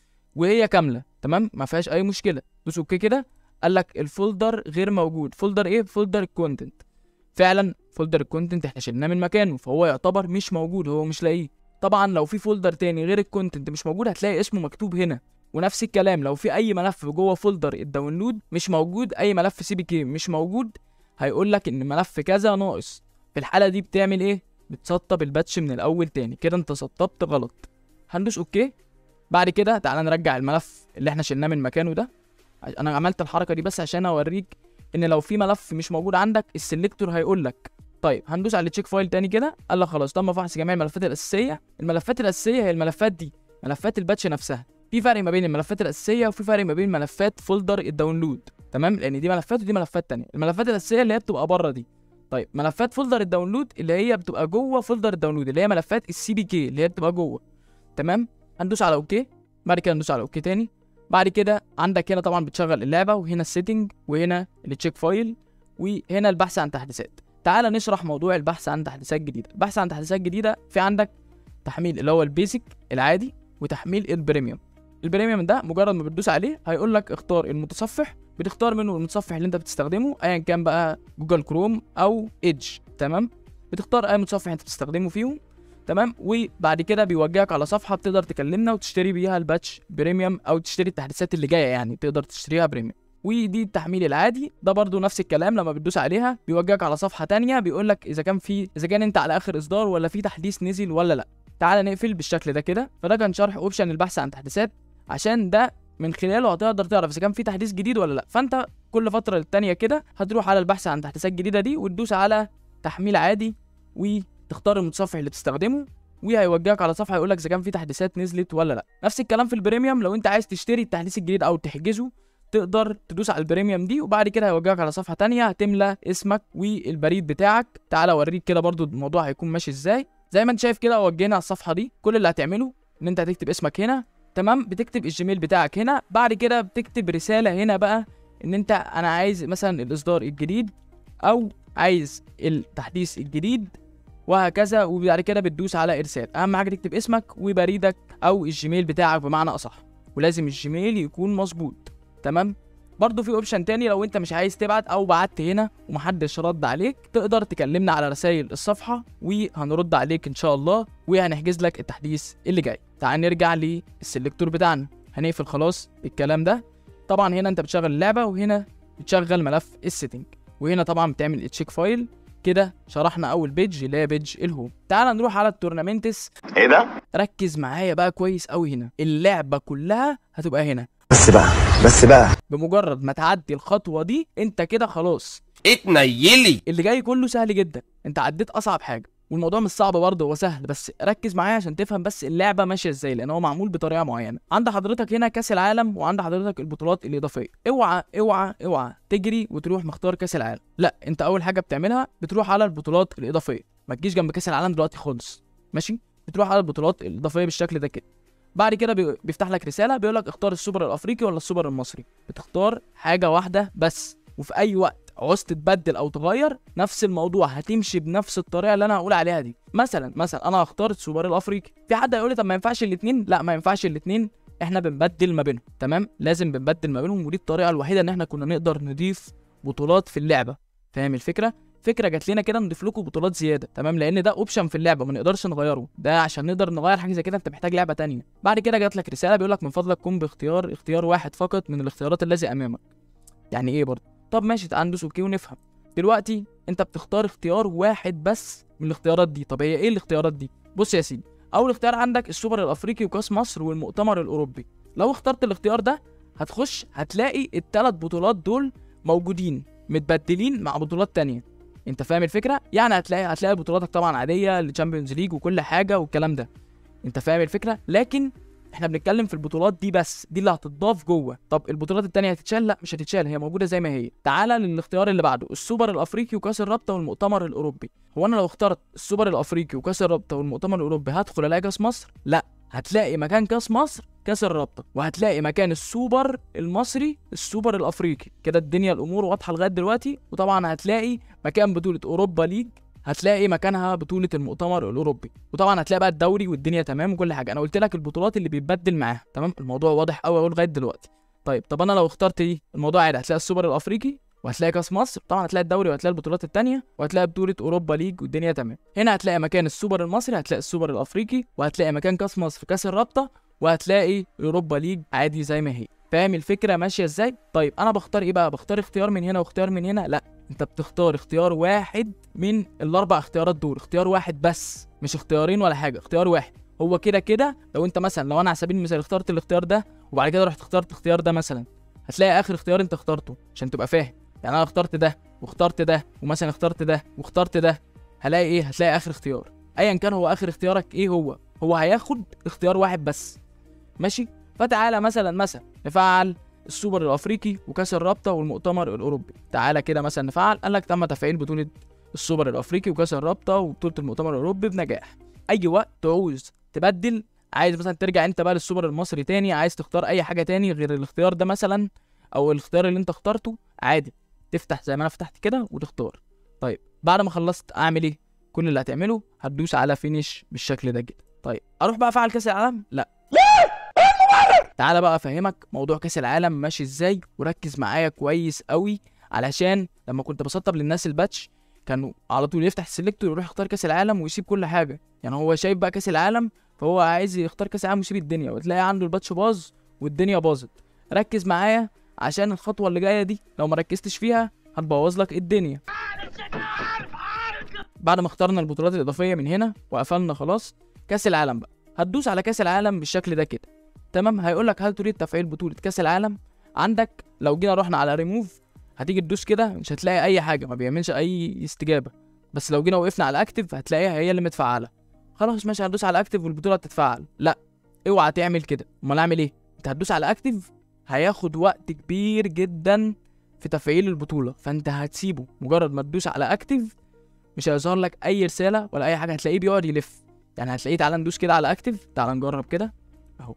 وهي كامله تمام ما فيهاش اي مشكله دوس اوكي كده قال لك الفولدر غير موجود فولدر ايه فولدر الكونتنت فعلا فولدر الكونتنت احنا شلناه من مكانه فهو يعتبر مش موجود هو مش لاقيه طبعا لو في فولدر تاني غير الكونتنت مش موجود هتلاقي اسمه مكتوب هنا ونفس الكلام لو في اي ملف جوه فولدر الداونلود مش موجود اي ملف سي بي كي مش موجود هيقول لك ان ملف كذا ناقص في الحاله دي بتعمل ايه بتسطب الباتش من الاول تاني كده انت سطبت غلط هندوس اوكي بعد كده تعالى نرجع الملف اللي احنا شلناه من مكانه ده انا عملت الحركه دي بس عشان اوريك ان لو في ملف مش موجود عندك السلكتور هيقول لك طيب هندوس على التشيك فايل تاني كده قال لك خلاص تم فحص جميع الملفات الاساسيه الملفات الاساسيه هي الملفات دي ملفات الباتش نفسها في فرق ما بين الملفات الاساسيه وفي فرق ما بين ملفات فولدر الداونلود تمام لان دي ملفات ودي ملفات تانية الملفات الاساسيه اللي هي بتبقى بره دي طيب ملفات فولدر الداونلود اللي هي بتبقى جوه فولدر الداونلود اللي هي ملفات السي بي كي اللي هي بتبقى جوه تمام هندوس على اوكي بعد كده ندوس على اوكي تاني بعد كده عندك هنا طبعا بتشغل اللعبه وهنا السيتنج وهنا التشيك فايل وهنا البحث عن تحديثات تعال نشرح موضوع البحث عن تحديثات جديده البحث عن تحديثات جديده في عندك تحميل اللي هو البيزك العادي وتحميل البريميوم البريميوم ده مجرد ما بتدوس عليه هيقول لك اختار المتصفح بتختار منه المتصفح اللي انت بتستخدمه ايا كان بقى جوجل كروم او ايدج تمام بتختار اي متصفح انت بتستخدمه فيهم تمام وبعد كده بيوجهك على صفحه بتقدر تكلمنا وتشتري بيها الباتش بريميوم او تشتري التحديثات اللي جايه يعني تقدر تشتريها بريميوم ودي التحميل العادي ده برضو نفس الكلام لما بتدوس عليها بيوجهك على صفحه تانية بيقول لك اذا كان في اذا كان انت على اخر اصدار ولا في تحديث نزل ولا لا تعال نقفل بالشكل ده كده فده كان شرح اوبشن البحث عن تحديثات عشان ده من خلاله هتقدر تعرف اذا كان في تحديث جديد ولا لا فانت كل فتره للتانيه كده هتروح على البحث عن تحديثات جديده دي وتدوس على تحميل عادي وتختار المتصفح اللي بتستخدمه وهيوجهك على صفحه يقول لك اذا كان في تحديثات نزلت ولا لا نفس الكلام في البريميوم لو انت عايز تشتري التحديث الجديد او تحجزه تقدر تدوس على البريميوم دي وبعد كده هيوجهك على صفحه تانية هتملى اسمك والبريد بتاعك تعالى اوريك كده برضو الموضوع هيكون ماشي ازاي زي ما انت شايف كده وجهنا على الصفحه دي كل اللي هتعمله ان انت هتكتب اسمك هنا تمام بتكتب الجيميل بتاعك هنا بعد كده بتكتب رساله هنا بقى ان انت انا عايز مثلا الاصدار الجديد او عايز التحديث الجديد وهكذا وبعد كده بتدوس على ارسال اهم حاجه تكتب اسمك وبريدك او الجيميل بتاعك بمعنى اصح ولازم الجيميل يكون مظبوط تمام برضه في اوبشن تاني لو انت مش عايز تبعت او بعت هنا ومحدش رد عليك تقدر تكلمنا على رسائل الصفحه وهنرد عليك ان شاء الله وهنحجز لك التحديث اللي جاي تعال نرجع للسلكتور بتاعنا هنقفل خلاص الكلام ده طبعا هنا انت بتشغل اللعبه وهنا بتشغل ملف السيتنج وهنا طبعا بتعمل تشيك فايل كده شرحنا اول بيج اللي هي بيج الهوم تعال نروح على التورنامنتس ايه ده؟ ركز معايا بقى كويس قوي هنا اللعبه كلها هتبقى هنا بس بقى بس بقى بمجرد ما تعدي الخطوه دي انت كده خلاص اتنيلي اللي جاي كله سهل جدا انت عديت اصعب حاجه والموضوع مش صعب برضه هو سهل بس ركز معايا عشان تفهم بس اللعبه ماشيه ازاي لان هو معمول بطريقه معينه عند حضرتك هنا كاس العالم وعند حضرتك البطولات الاضافيه اوعى اوعى اوعى تجري وتروح مختار كاس العالم لا انت اول حاجه بتعملها بتروح على البطولات الاضافيه ما تجيش جنب كاس العالم دلوقتي خالص ماشي بتروح على البطولات الاضافيه بالشكل ده كده بعد كده بي- بيفتح لك رساله بيقول لك اختار السوبر الافريقي ولا السوبر المصري بتختار حاجه واحده بس وفي اي وقت عوزت تبدل او تغير نفس الموضوع هتمشي بنفس الطريقه اللي انا هقول عليها دي مثلا مثلا انا هختار السوبر الافريقي في حد هيقول لي طب ما ينفعش الاثنين لا ما ينفعش الاثنين احنا بنبدل ما بينهم تمام لازم بنبدل ما بينهم ودي الطريقه الوحيده ان احنا كنا نقدر نضيف بطولات في اللعبه فاهم الفكره فكره جات لنا كده نضيف لكم بطولات زياده تمام لان ده اوبشن في اللعبه ما نقدرش نغيره ده عشان نقدر نغير حاجه زي كده انت محتاج لعبه تانية بعد كده جات لك رساله بيقول لك من فضلك قم باختيار اختيار واحد فقط من الاختيارات الذي امامك يعني ايه برضه طب ماشي تعال ندوس اوكي ونفهم دلوقتي انت بتختار اختيار واحد بس من الاختيارات دي طب هي ايه الاختيارات دي بص يا سيدي اول اختيار عندك السوبر الافريقي وكاس مصر والمؤتمر الاوروبي لو اخترت الاختيار ده هتخش هتلاقي الثلاث بطولات دول موجودين متبدلين مع بطولات تانية انت فاهم الفكره يعني هتلاقي هتلاقي بطولاتك طبعا عاديه الشامبيونز ليج وكل حاجه والكلام ده انت فاهم الفكره لكن احنا بنتكلم في البطولات دي بس دي اللي هتضاف جوه طب البطولات التانية هتتشال لا مش هتتشال هي موجوده زي ما هي تعالى للاختيار اللي بعده السوبر الافريقي وكاس الرابطه والمؤتمر الاوروبي هو انا لو اخترت السوبر الافريقي وكاس الرابطه والمؤتمر الاوروبي هدخل الاقي كاس مصر لا هتلاقي مكان كاس مصر كاس الرابطه وهتلاقي مكان السوبر المصري السوبر الافريقي كده الدنيا الامور واضحه لغايه دلوقتي وطبعا هتلاقي مكان بطوله اوروبا ليج هتلاقي مكانها بطولة المؤتمر الأوروبي وطبعا هتلاقي بقى الدوري والدنيا تمام وكل حاجة أنا قلت لك البطولات اللي بيتبدل معاها تمام الموضوع واضح قوي أهو لغاية دلوقتي طيب طب أنا لو اخترت دي الموضوع عادي هتلاقي السوبر الأفريقي وهتلاقي كاس مصر طبعا هتلاقي الدوري وهتلاقي البطولات التانية وهتلاقي بطولة أوروبا ليج والدنيا تمام هنا هتلاقي مكان السوبر المصري هتلاقي السوبر الأفريقي وهتلاقي مكان كاس مصر كاس الرابطة وهتلاقي أوروبا ليج عادي زي ما هي فاهم الفكرة ماشية ازاي؟ طيب أنا بختار إيه بقى؟ بختار اختيار من هنا واختيار من هنا؟ لا انت بتختار اختيار واحد من الاربع اختيارات دول اختيار واحد بس مش اختيارين ولا حاجه اختيار واحد هو كده كده لو انت مثلا لو انا على سبيل المثال اخترت الاختيار ده وبعد كده رحت اخترت الاختيار ده مثلا هتلاقي اخر اختيار انت اخترته عشان تبقى فاهم يعني انا اخترت ده واخترت ده ومثلا اخترت ده واخترت ده هلاقي ايه هتلاقي اخر اختيار ايا كان هو اخر اختيارك ايه هو هو هياخد اختيار واحد بس ماشي فتعالى مثلا مثلا نفعل السوبر الافريقي وكاس الرابطه والمؤتمر الاوروبي تعالى كده مثلا نفعل قال لك تم تفعيل بطوله السوبر الافريقي وكاس الرابطه وبطوله المؤتمر الاوروبي بنجاح اي وقت تعوز تبدل عايز مثلا ترجع انت بقى للسوبر المصري تاني عايز تختار اي حاجه تاني غير الاختيار ده مثلا او الاختيار اللي انت اخترته عادي تفتح زي ما انا فتحت كده وتختار طيب بعد ما خلصت اعمل ايه كل اللي هتعمله هتدوس على فينيش بالشكل ده كده طيب اروح بقى افعل كاس العالم لا تعالى بقى افهمك موضوع كاس العالم ماشي ازاي وركز معايا كويس قوي علشان لما كنت بسطب للناس الباتش كان على طول يفتح السلكتور ويروح يختار كاس العالم ويسيب كل حاجه يعني هو شايف بقى كاس العالم فهو عايز يختار كاس العالم ويسيب الدنيا وتلاقي عنده الباتش باظ والدنيا باظت ركز معايا عشان الخطوه اللي جايه دي لو ما ركزتش فيها هتبوظ لك الدنيا بعد ما اخترنا البطولات الاضافيه من هنا وقفلنا خلاص كاس العالم بقى هتدوس على كاس العالم بالشكل ده كده تمام هيقول لك هل تريد تفعيل بطوله كاس العالم عندك لو جينا رحنا على ريموف هتيجي تدوس كده مش هتلاقي اي حاجه ما بيعملش اي استجابه بس لو جينا وقفنا على اكتف هتلاقيها هي اللي متفعله خلاص ماشي هتدوس على اكتف والبطوله تتفعل لا اوعى تعمل كده امال اعمل ايه انت هتدوس على اكتف هياخد وقت كبير جدا في تفعيل البطوله فانت هتسيبه مجرد ما تدوس على اكتف مش هيظهر لك اي رساله ولا اي حاجه هتلاقيه بيقعد يلف يعني هتلاقيه تعالى ندوس كده على اكتف تعالى نجرب كده اهو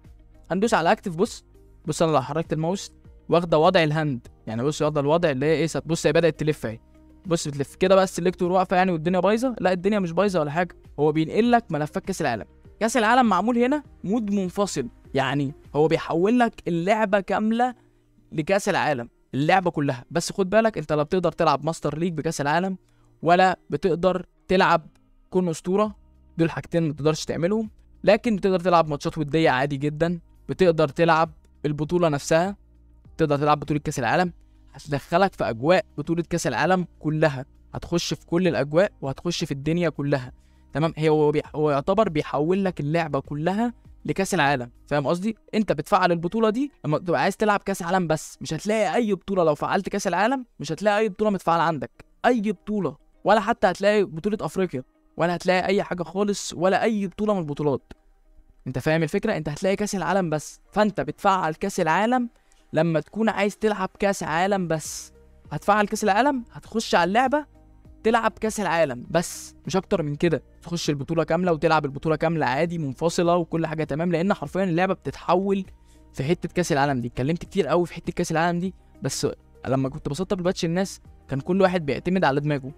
هندوس على اكتف بص بص انا لو حركت الماوس واخده وضع الهاند يعني بص واخده الوضع اللي هي ايه ست- بص هي بدات تلف اهي بص بتلف كده بقى السلكتور واقفه يعني والدنيا بايظه لا الدنيا مش بايظه ولا حاجه هو بينقل لك ملفات كاس العالم كاس العالم معمول هنا مود منفصل يعني هو بيحول لك اللعبه كامله لكاس العالم اللعبه كلها بس خد بالك انت لا بتقدر تلعب ماستر ليج بكاس العالم ولا بتقدر تلعب كون اسطوره دول حاجتين ما تقدرش تعملهم لكن بتقدر تلعب ماتشات وديه عادي جدا بتقدر تلعب البطوله نفسها تقدر تلعب بطوله كاس العالم هتدخلك في اجواء بطوله كاس العالم كلها هتخش في كل الاجواء وهتخش في الدنيا كلها تمام هي هو, بيح... هو يعتبر بيحول لك اللعبه كلها لكاس العالم فاهم قصدي انت بتفعل البطوله دي لما تبقى عايز تلعب كاس عالم بس مش هتلاقي اي بطوله لو فعلت كاس العالم مش هتلاقي اي بطوله متفعله عندك اي بطوله ولا حتى هتلاقي بطوله افريقيا ولا هتلاقي اي حاجه خالص ولا اي بطوله من البطولات انت فاهم الفكره انت هتلاقي كاس العالم بس فانت بتفعل كاس العالم لما تكون عايز تلعب كاس عالم بس هتفعل كاس العالم هتخش على اللعبه تلعب كاس العالم بس مش اكتر من كده تخش البطوله كامله وتلعب البطوله كامله عادي منفصله وكل حاجه تمام لان حرفيا اللعبه بتتحول في حته كاس العالم دي اتكلمت كتير قوي في حته كاس العالم دي بس لما كنت بسطب الباتش الناس كان كل واحد بيعتمد على دماغه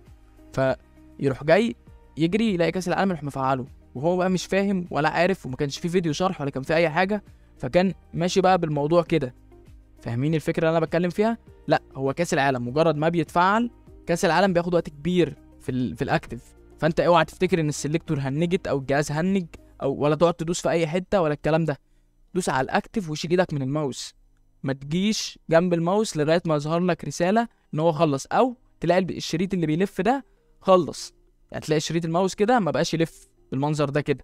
فيروح جاي يجري يلاقي كاس العالم يروح مفعله وهو بقى مش فاهم ولا عارف وما كانش فيه فيديو شرح ولا كان فيه اي حاجه فكان ماشي بقى بالموضوع كده فاهمين الفكره اللي انا بتكلم فيها لا هو كاس العالم مجرد ما بيتفعل كاس العالم بياخد وقت كبير في ال في الاكتف فانت اوعى تفتكر ان السلكتور هنجت او الجهاز هنج او ولا تقعد تدوس في اي حته ولا الكلام ده دوس على الاكتف وشيل ايدك من الماوس ما تجيش جنب الماوس لغايه ما يظهر لك رساله ان هو خلص او تلاقي الب- الشريط اللي بيلف ده خلص يعني تلاقي شريط الماوس كده ما بقاش يلف بالمنظر ده كده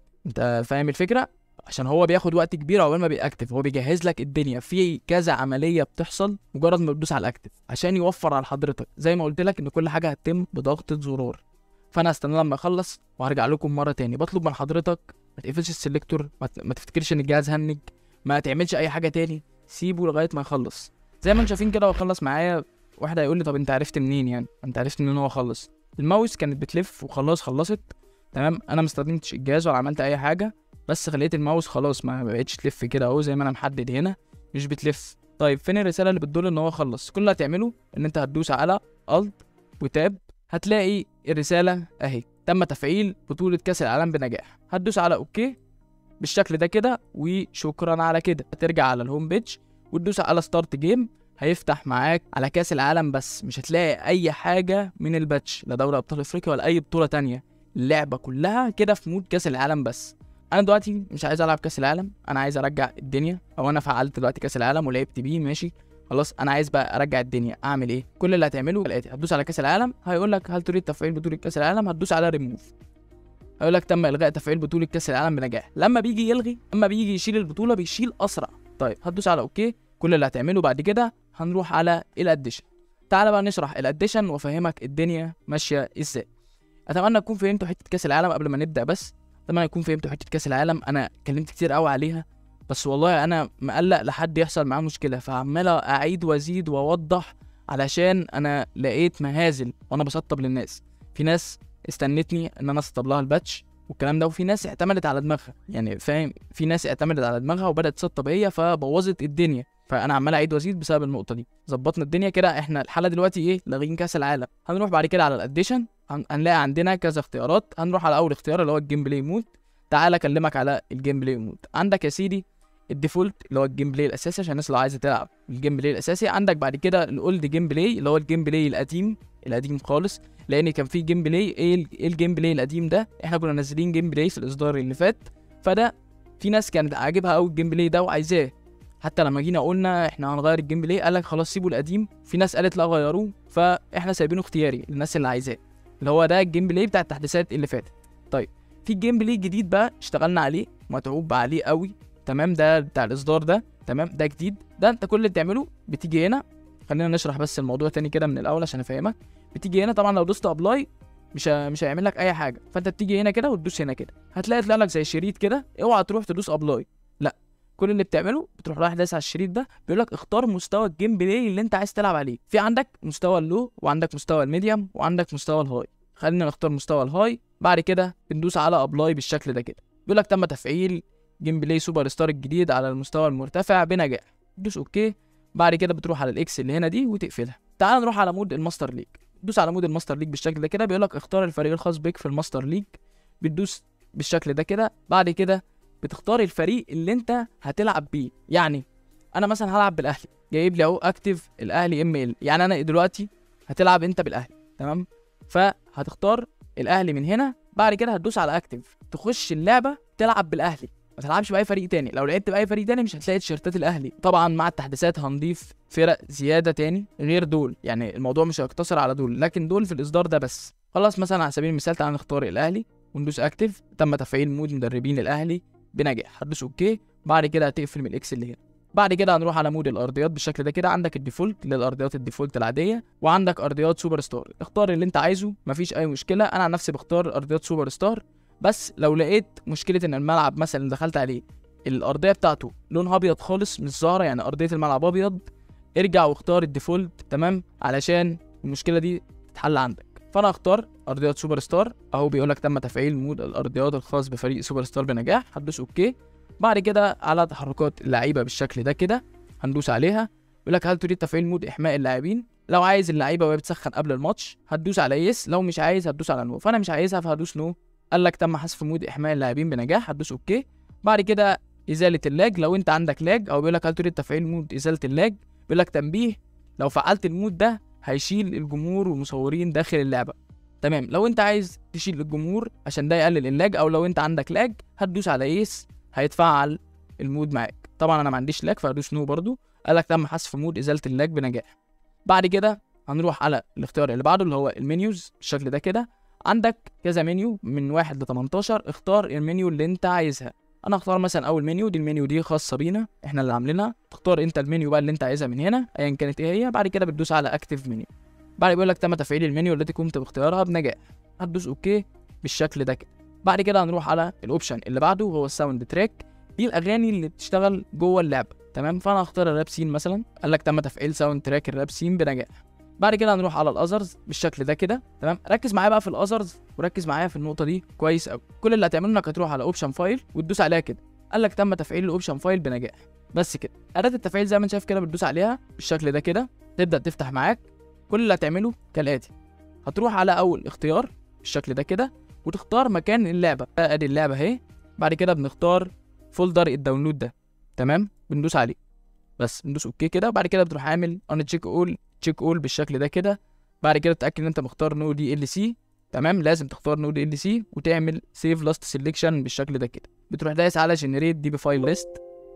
انت فاهم الفكره عشان هو بياخد وقت كبير عقبال ما بيأكتف هو بيجهز لك الدنيا في كذا عمليه بتحصل مجرد ما بتدوس على الاكتف عشان يوفر على حضرتك زي ما قلت لك ان كل حاجه هتتم بضغطه زرار فانا هستنى لما اخلص وهرجع لكم مره تاني بطلب من حضرتك ما تقفلش السلكتور ما, ت... ما تفتكرش ان الجهاز هنج ما تعملش اي حاجه تاني سيبه لغايه ما يخلص زي ما انتم شايفين كده هو خلص معايا واحد هيقول لي طب انت عرفت منين يعني انت عرفت منين هو خلص الماوس كانت بتلف وخلاص خلصت تمام انا ما استخدمتش الجهاز ولا عملت اي حاجه بس خليت الماوس خلاص ما بقتش تلف كده اهو زي ما انا محدد هنا مش بتلف طيب فين الرساله اللي بتدل ان هو خلص كل اللي هتعمله ان انت هتدوس على الت وتاب هتلاقي الرساله اهي تم تفعيل بطوله كاس العالم بنجاح هتدوس على اوكي بالشكل ده كده وشكرا على كده هترجع على الهوم بيج وتدوس على ستارت جيم هيفتح معاك على كاس العالم بس مش هتلاقي اي حاجه من الباتش لا دوري ابطال افريقيا ولا اي بطوله تانية اللعبه كلها كده في مود كاس العالم بس انا دلوقتي مش عايز العب كاس العالم انا عايز ارجع الدنيا او انا فعلت دلوقتي كاس العالم ولعبت بيه ماشي خلاص انا عايز بقى ارجع الدنيا اعمل ايه كل اللي هتعمله الاتي هتدوس على كاس العالم هيقول لك هل تريد تفعيل بطوله كاس العالم هتدوس على ريموف هيقول لك تم الغاء تفعيل بطوله كاس العالم بنجاح لما بيجي يلغي لما بيجي يشيل البطوله بيشيل اسرع طيب هتدوس على اوكي كل اللي هتعمله بعد كده هنروح على الاديشن تعالى بقى نشرح الاديشن وافهمك الدنيا ماشيه ازاي اتمنى تكون فهمتوا حته كاس العالم قبل ما نبدا بس اتمنى يكون فهمتوا حته كاس العالم انا اتكلمت كتير قوي عليها بس والله انا مقلق لحد يحصل معاه مشكله فعمال اعيد وازيد واوضح علشان انا لقيت مهازل وانا بسطب للناس في ناس استنتني ان انا اسطب لها الباتش والكلام ده وفي ناس اعتمدت على دماغها يعني فاهم في ناس اعتمدت على دماغها وبدات تسطب هي فبوظت الدنيا فانا عمال اعيد وازيد بسبب النقطه دي ظبطنا الدنيا كده احنا الحاله دلوقتي ايه لاغيين كاس العالم هنروح بعد كده على الاديشن هن- هنلاقي عندنا كذا اختيارات هنروح على اول اختيار اللي هو الجيم بلاي مود تعال اكلمك على الجيم بلاي مود عندك يا سيدي الديفولت اللي هو الجيم بلاي الاساسي عشان الناس اللي عايزه تلعب الجيم بلاي الاساسي عندك بعد كده الاولد جيم بلاي اللي هو الجيم بلاي القديم القديم خالص لان كان في جيم بلاي ايه ال- ايه الجيم بلاي القديم ده احنا كنا منزلين جيم بلاي في الاصدار اللي فات فده في ناس كانت عاجبها قوي الجيم بلاي ده وعايزاه حتى لما جينا قلنا احنا هنغير الجيم بلاي قال لك خلاص سيبوا القديم في ناس قالت لا غيروه فاحنا سايبينه اختياري للناس اللي عايزاه اللي هو ده الجيم بلاي بتاع التحديثات اللي فاتت طيب في الجيم بلاي جديد بقى اشتغلنا عليه متعوب عليه قوي تمام ده بتاع الاصدار ده تمام ده جديد ده انت كل اللي بتعمله بتيجي هنا خلينا نشرح بس الموضوع تاني كده من الاول عشان افهمك بتيجي هنا طبعا لو دوست ابلاي مش ه- مش هيعمل لك اي حاجه فانت بتيجي هنا كده وتدوس هنا كده هتلاقي طلع لك زي شريط كده اوعى تروح تدوس ابلاي لا كل اللي بتعمله بتروح رايح دايس على الشريط ده بيقول لك اختار مستوى الجيم بلاي اللي انت عايز تلعب عليه في عندك مستوى اللو وعندك مستوى الميديوم وعندك مستوى الهاي خلينا نختار مستوى الهاي بعد كده بندوس على ابلاي بالشكل ده كده بيقول لك تم تفعيل جيم بلاي سوبر ستار الجديد على المستوى المرتفع بنجاح تدوس اوكي بعد كده بتروح على الاكس اللي هنا دي وتقفلها تعال نروح على مود الماستر ليج دوس على مود الماستر ليج بالشكل ده كده بيقول لك اختار الفريق الخاص بيك في الماستر ليج بتدوس بالشكل ده كده بعد كده بتختار الفريق اللي انت هتلعب بيه يعني انا مثلا هلعب بالاهلي جايب لي اهو اكتف الاهلي ام ال يعني انا دلوقتي هتلعب انت بالاهلي تمام فهتختار الاهلي من هنا بعد كده هتدوس على اكتف تخش اللعبه تلعب بالاهلي ما تلعبش باي فريق تاني لو لعبت باي فريق تاني مش هتلاقي تيشيرتات الاهلي طبعا مع التحديثات هنضيف فرق زياده تاني غير دول يعني الموضوع مش هيقتصر على دول لكن دول في الاصدار ده بس خلاص مثلا على سبيل المثال تعال نختار الاهلي وندوس اكتف تم تفعيل مود مدربين الاهلي بنجاح هتدوس اوكي بعد كده هتقفل من الاكس اللي هنا بعد كده هنروح على مود الارضيات بالشكل ده كده عندك الديفولت للارضيات الديفولت العاديه وعندك ارضيات سوبر ستار اختار اللي انت عايزه مفيش اي مشكله انا عن نفسي بختار ارضيات سوبر ستار بس لو لقيت مشكله ان الملعب مثلا اللي دخلت عليه الارضيه بتاعته لونها ابيض خالص مش ظاهره يعني ارضيه الملعب ابيض ارجع واختار الديفولت تمام علشان المشكله دي تتحل عندك فانا هختار ارضيات سوبر ستار اهو بيقول لك تم تفعيل مود الارضيات الخاص بفريق سوبر ستار بنجاح هتدوس اوكي بعد كده على تحركات اللعيبه بالشكل ده كده هندوس عليها يقول لك هل تريد تفعيل مود احماء اللاعبين لو عايز اللعيبه وهي بتسخن قبل الماتش هتدوس على يس لو مش عايز هتدوس على نو فانا مش عايزها فهدوس نو قال لك تم حذف مود احماء اللاعبين بنجاح هتدوس اوكي بعد كده ازاله اللاج لو انت عندك لاج او بيقول لك هل تريد تفعيل مود ازاله اللاج بيقول لك تنبيه لو فعلت المود ده هيشيل الجمهور والمصورين داخل اللعبه تمام لو انت عايز تشيل الجمهور عشان ده يقلل اللاج او لو انت عندك لاج هتدوس على يس هيتفعل المود معاك طبعا انا ما عنديش لاج فهدوس نو برضو قال لك تم حذف مود ازاله اللاج بنجاح بعد كده هنروح على الاختيار اللي بعده اللي هو المنيوز بالشكل ده كده عندك كذا منيو من 1 ل 18 اختار المنيو اللي انت عايزها انا اختار مثلا اول منيو دي المنيو دي خاصه بينا احنا اللي عاملينها تختار انت المنيو بقى اللي انت عايزها من هنا ايا كانت ايه هي بعد كده بتدوس على اكتيف منيو بعد بيقول لك تم تفعيل المنيو التي قمت باختيارها بنجاح هتدوس اوكي بالشكل ده كده بعد كده هنروح على الاوبشن اللي بعده وهو الساوند تراك دي الاغاني اللي بتشتغل جوه اللعبه تمام فانا هختار الراب سين مثلا قال لك تم تفعيل ساوند تراك الراب سين بنجاح بعد كده هنروح على الاذرز بالشكل ده كده تمام ركز معايا بقى في الاذرز وركز معايا في النقطه دي كويس قوي كل اللي هتعمله انك هتروح على اوبشن فايل وتدوس عليها كده قال لك تم تفعيل الاوبشن فايل بنجاح بس كده اداه التفعيل زي ما انت شايف كده بتدوس عليها بالشكل ده كده تبدا تفتح معاك كل اللي هتعمله كالاتي هتروح على اول اختيار بالشكل ده كده وتختار مكان اللعبه ادي اللعبه اهي بعد كده بنختار فولدر الداونلود ده تمام بندوس عليه بس بندوس اوكي كده وبعد كده بتروح عامل انا تشيك اول تشيك اول بالشكل ده كده بعد كده تتاكد ان انت مختار نو دي ال سي تمام لازم تختار نو دي ال سي وتعمل سيف لاست سيلكشن بالشكل ده كده بتروح دايس على جنريت دي بي فايل ليست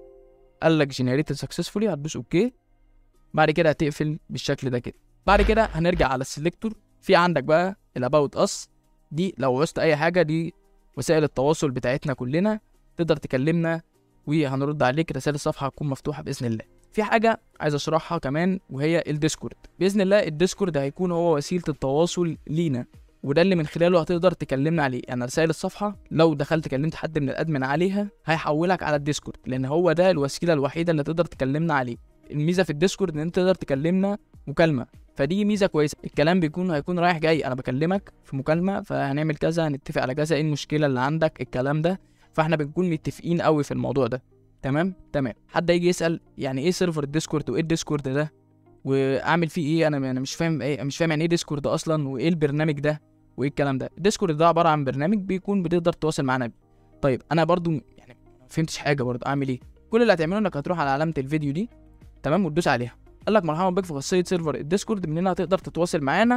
قال لك جنريت سكسسفولي هتدوس اوكي بعد كده هتقفل بالشكل ده كده بعد كده هنرجع على السلكتور في عندك بقى الاباوت اس دي لو عوزت اي حاجه دي وسائل التواصل بتاعتنا كلنا تقدر تكلمنا وهنرد عليك رسائل الصفحه هتكون مفتوحه باذن الله في حاجه عايز اشرحها كمان وهي الديسكورد باذن الله الديسكورد هيكون هو وسيله التواصل لينا وده اللي من خلاله هتقدر تكلمنا عليه يعني رسائل الصفحه لو دخلت كلمت حد من الادمن عليها هيحولك على الديسكورد لان هو ده الوسيله الوحيده اللي تقدر تكلمنا عليه الميزه في الديسكورد ان انت تقدر تكلمنا مكالمه فدي ميزه كويسه الكلام بيكون هيكون رايح جاي انا بكلمك في مكالمه فهنعمل كذا هنتفق على كذا ايه المشكله اللي عندك الكلام ده فاحنا بنكون متفقين قوي في الموضوع ده تمام تمام حد يجي يسال يعني ايه سيرفر الديسكورد وايه الديسكورد ده واعمل فيه ايه انا انا مش فاهم ايه مش فاهم يعني ايه ديسكورد اصلا وايه البرنامج ده وايه الكلام ده الديسكورد ده عباره عن برنامج بيكون بتقدر تتواصل معانا بيه طيب انا برضو يعني ما فهمتش حاجه برضو اعمل ايه كل اللي هتعمله انك هتروح على علامه الفيديو دي تمام وتدوس عليها قال لك مرحبا بك في خاصيه سيرفر الديسكورد من هنا هتقدر تتواصل معانا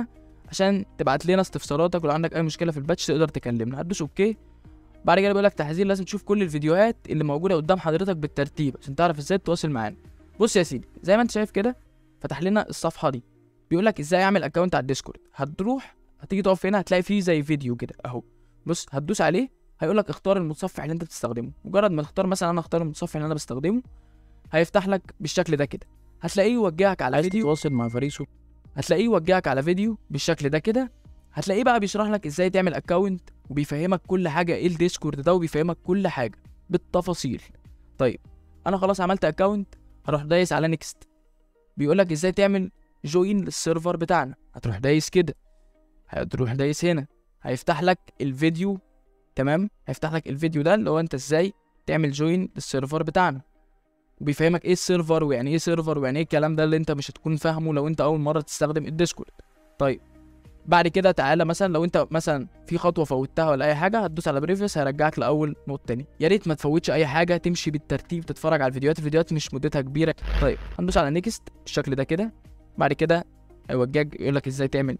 عشان تبعت لنا استفساراتك ولو عندك اي مشكله في الباتش تقدر تكلمنا هتدوس اوكي بعد كده بيقول لك تحذير لازم تشوف كل الفيديوهات اللي موجوده قدام حضرتك بالترتيب عشان تعرف ازاي تتواصل معانا بص يا سيدي زي ما انت شايف كده فتح لنا الصفحه دي بيقول لك ازاي اعمل اكونت على الديسكورد هتروح هتيجي تقف هنا هتلاقي فيه زي فيديو كده اهو بص هتدوس عليه هيقول لك اختار المتصفح اللي انت بتستخدمه مجرد ما تختار مثلا انا اختار المتصفح اللي انا بستخدمه هيفتح لك بالشكل ده كده هتلاقيه يوجهك على عايز فيديو تتواصل مع فريسو هتلاقيه يوجهك على فيديو بالشكل ده كده هتلاقيه بقى بيشرح لك ازاي تعمل اكونت وبيفهمك كل حاجه ايه الديسكورد ده وبيفهمك كل حاجه بالتفاصيل طيب انا خلاص عملت اكونت هروح دايس على نيكست بيقول لك ازاي تعمل جوين للسيرفر بتاعنا هتروح دايس كده هتروح دايس هنا هيفتح لك الفيديو تمام هيفتح لك الفيديو ده اللي هو انت ازاي تعمل جوين للسيرفر بتاعنا وبيفهمك ايه السيرفر ويعني ايه سيرفر ويعني ايه الكلام ده اللي انت مش هتكون فاهمه لو انت اول مره تستخدم الديسكورد طيب بعد كده تعالى مثلا لو انت مثلا في خطوه فوتها ولا اي حاجه هتدوس على بريفيوس هيرجعك لاول نوت تاني يا ريت ما تفوتش اي حاجه تمشي بالترتيب تتفرج على الفيديوهات الفيديوهات مش مدتها كبيره طيب هندوس على نيكست بالشكل ده كده بعد كده هيوجهك يقول لك ازاي تعمل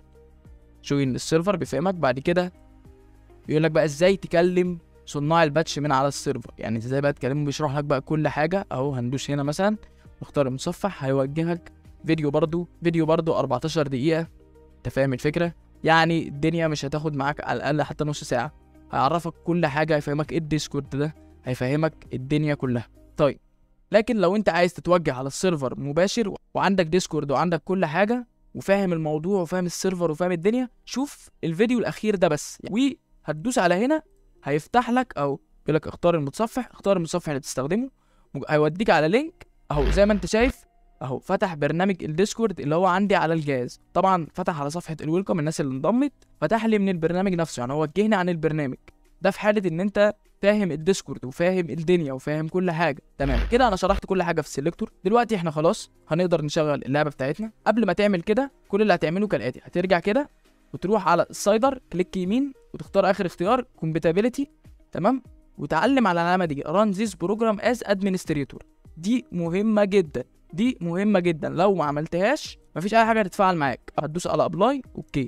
جوين السيرفر بيفهمك بعد كده بيقول لك بقى ازاي تكلم صناع الباتش من على السيرفر يعني ازاي بقى تكلمه بيشرح لك بقى كل حاجه اهو هندوس هنا مثلا نختار المتصفح هيوجهك فيديو برضو فيديو برضو 14 دقيقه انت فاهم الفكره يعني الدنيا مش هتاخد معاك على الاقل حتى نص ساعه هيعرفك كل حاجه هيفهمك ايه الديسكورد ده هيفهمك الدنيا كلها طيب لكن لو انت عايز تتوجه على السيرفر مباشر وعندك ديسكورد وعندك كل حاجه وفاهم الموضوع وفاهم السيرفر وفاهم الدنيا شوف الفيديو الاخير ده بس وهتدوس على هنا هيفتح لك او يقول لك اختار المتصفح اختار المتصفح اللي تستخدمه مج- هيوديك على لينك اهو زي ما انت شايف اهو فتح برنامج الديسكورد اللي هو عندي على الجهاز طبعا فتح على صفحه الويلكم الناس اللي انضمت فتح لي من البرنامج نفسه يعني هو وجهني عن البرنامج ده في حاله ان انت فاهم الديسكورد وفاهم الدنيا وفاهم كل حاجه تمام كده انا شرحت كل حاجه في السيلكتور دلوقتي احنا خلاص هنقدر نشغل اللعبه بتاعتنا قبل ما تعمل كده كل اللي هتعمله كالاتي هترجع كده وتروح على السايدر كليك يمين وتختار اخر اختيار كومباتيبيليتي تمام وتعلم على العلامه دي ران ذيس بروجرام از ادمنستريتور دي مهمه جدا دي مهمه جدا لو ما عملتهاش مفيش اي حاجه هتتفاعل معاك هتدوس على ابلاي اوكي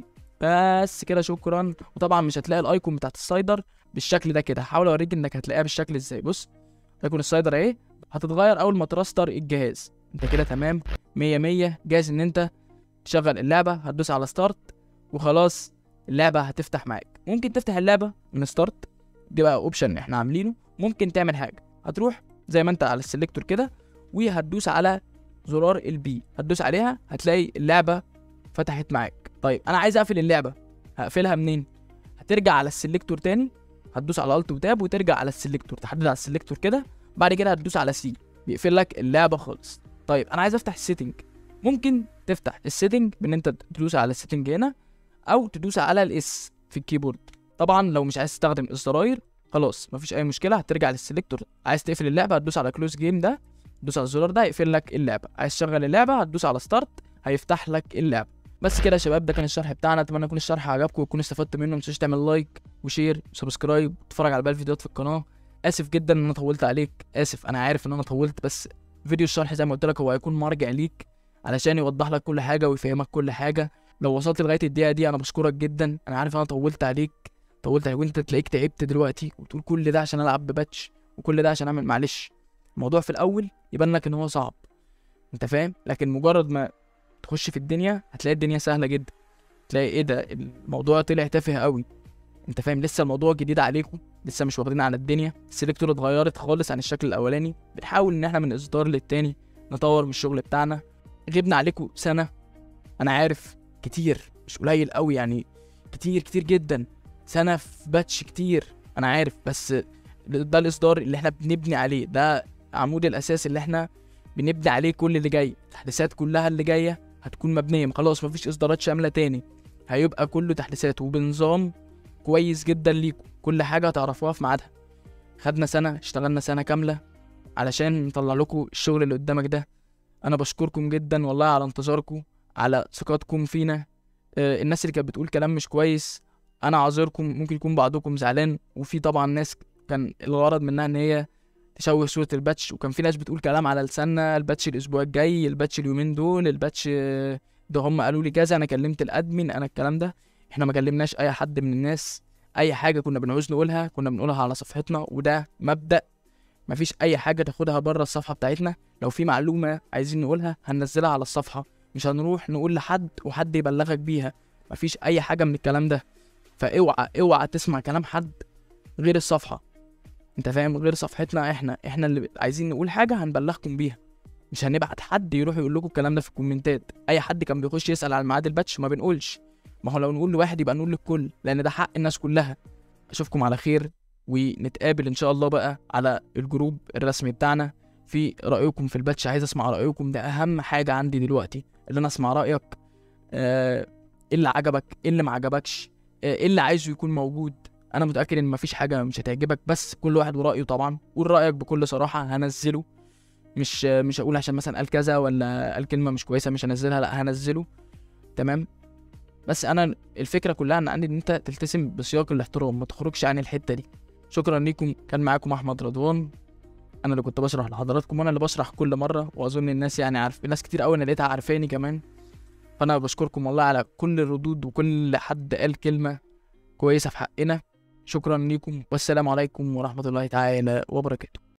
بس كده شكرا وطبعا مش هتلاقي الايكون بتاعت السايدر بالشكل ده كده هحاول اوريك انك هتلاقيها بالشكل ازاي بص ايكون السايدر اهي هتتغير اول ما تراستر الجهاز انت كده تمام 100 100 جاهز ان انت تشغل اللعبه هتدوس على ستارت وخلاص اللعبه هتفتح معاك ممكن تفتح اللعبه من ستارت دي بقى اوبشن احنا عاملينه ممكن تعمل حاجه هتروح زي ما انت على السلكتور كده وهتدوس على زرار البي هتدوس عليها هتلاقي اللعبه فتحت معاك طيب انا عايز اقفل اللعبه هقفلها منين هترجع على السلكتور تاني هتدوس على الت وتاب وترجع على السلكتور تحدد على السلكتور كده بعد كده هتدوس على سي بيقفل لك اللعبه خالص طيب انا عايز افتح السيتنج ممكن تفتح السيتنج بان انت تدوس على السيتنج هنا او تدوس على الاس في الكيبورد طبعا لو مش عايز تستخدم الزراير خلاص مفيش اي مشكله هترجع للسلكتور عايز تقفل اللعبه هتدوس على كلوز جيم ده تدوس على الزرار ده يقفل لك اللعبه عايز تشغل اللعبه هتدوس على ستارت هيفتح لك اللعبه بس كده يا شباب ده كان الشرح بتاعنا اتمنى يكون الشرح عجبكم وتكونوا استفدتوا منه متنسوش تعمل لايك وشير وسبسكرايب وتتفرج على باقي الفيديوهات في القناه اسف جدا ان انا طولت عليك اسف انا عارف ان انا طولت بس فيديو الشرح زي ما قلت لك هو هيكون مرجع ليك علشان يوضح لك كل حاجه ويفهمك كل حاجه لو وصلت لغايه الدقيقه دي انا بشكرك جدا انا عارف انا طولت عليك طولت عليك وانت تلاقيك تعبت دلوقتي وتقول كل ده عشان العب بباتش وكل ده عشان اعمل معلش الموضوع في الاول يبان لك ان هو صعب انت فاهم لكن مجرد ما تخش في الدنيا هتلاقي الدنيا سهله جدا تلاقي ايه ده الموضوع طلع تافه قوي انت فاهم لسه الموضوع جديد عليكم لسه مش واخدين على الدنيا السلكتور اتغيرت خالص عن الشكل الاولاني بنحاول ان احنا من اصدار للتاني نطور من الشغل بتاعنا غبنا عليكم سنه انا عارف كتير مش قليل قوي يعني كتير كتير جدا سنه في باتش كتير انا عارف بس ده الاصدار اللي احنا بنبني عليه ده عمود الاساس اللي احنا بنبني عليه كل اللي جاي التحديثات كلها اللي جايه هتكون مبنيه خلاص مفيش اصدارات شامله تاني هيبقى كله تحديثات وبنظام كويس جدا ليكم كل حاجه هتعرفوها في ميعادها خدنا سنه اشتغلنا سنه كامله علشان نطلع لكم الشغل اللي قدامك ده انا بشكركم جدا والله على انتظاركم على ثقتكم فينا آه، الناس اللي كانت بتقول كلام مش كويس انا عذركم ممكن يكون بعضكم زعلان وفي طبعا ناس كان الغرض منها ان هي تشوه صورة الباتش وكان في ناس بتقول كلام على لساننا الباتش الاسبوع الجاي الباتش اليومين دول الباتش آه، ده هم قالوا لي كذا انا كلمت الادمن انا الكلام ده احنا ما كلمناش اي حد من الناس اي حاجه كنا بنعوز نقولها كنا بنقولها على صفحتنا وده مبدا مفيش اي حاجه تاخدها بره الصفحه بتاعتنا لو في معلومه عايزين نقولها هننزلها على الصفحه مش هنروح نقول لحد وحد يبلغك بيها مفيش اي حاجه من الكلام ده فاوعى اوعى تسمع كلام حد غير الصفحه انت فاهم غير صفحتنا احنا احنا اللي عايزين نقول حاجه هنبلغكم بيها مش هنبعت حد يروح يقول لكم الكلام ده في الكومنتات اي حد كان بيخش يسال على ميعاد الباتش ما بنقولش ما هو لو نقول لواحد يبقى نقول للكل لان ده حق الناس كلها اشوفكم على خير ونتقابل ان شاء الله بقى على الجروب الرسمي بتاعنا في رايكم في الباتش عايز اسمع رايكم ده اهم حاجه عندي دلوقتي اللي انا اسمع رايك آه، ايه اللي عجبك ايه اللي ما عجبكش آه، ايه اللي عايزه يكون موجود انا متاكد ان مفيش حاجه مش هتعجبك بس كل واحد ورايه طبعا قول رايك بكل صراحه هنزله مش مش هقول عشان مثلا قال كذا ولا قال كلمه مش كويسه مش هنزلها لا هنزله تمام بس انا الفكره كلها ان عندي ان انت تلتزم بسياق الاحترام ما تخرجش عن الحته دي شكرا ليكم كان معاكم احمد رضوان انا اللي كنت بشرح لحضراتكم وانا اللي بشرح كل مره واظن الناس يعني عارف ناس كتير قوي انا لقيتها عارفاني كمان فانا بشكركم والله على كل الردود وكل حد قال كلمه كويسه في حقنا شكرا ليكم والسلام عليكم ورحمه الله تعالى وبركاته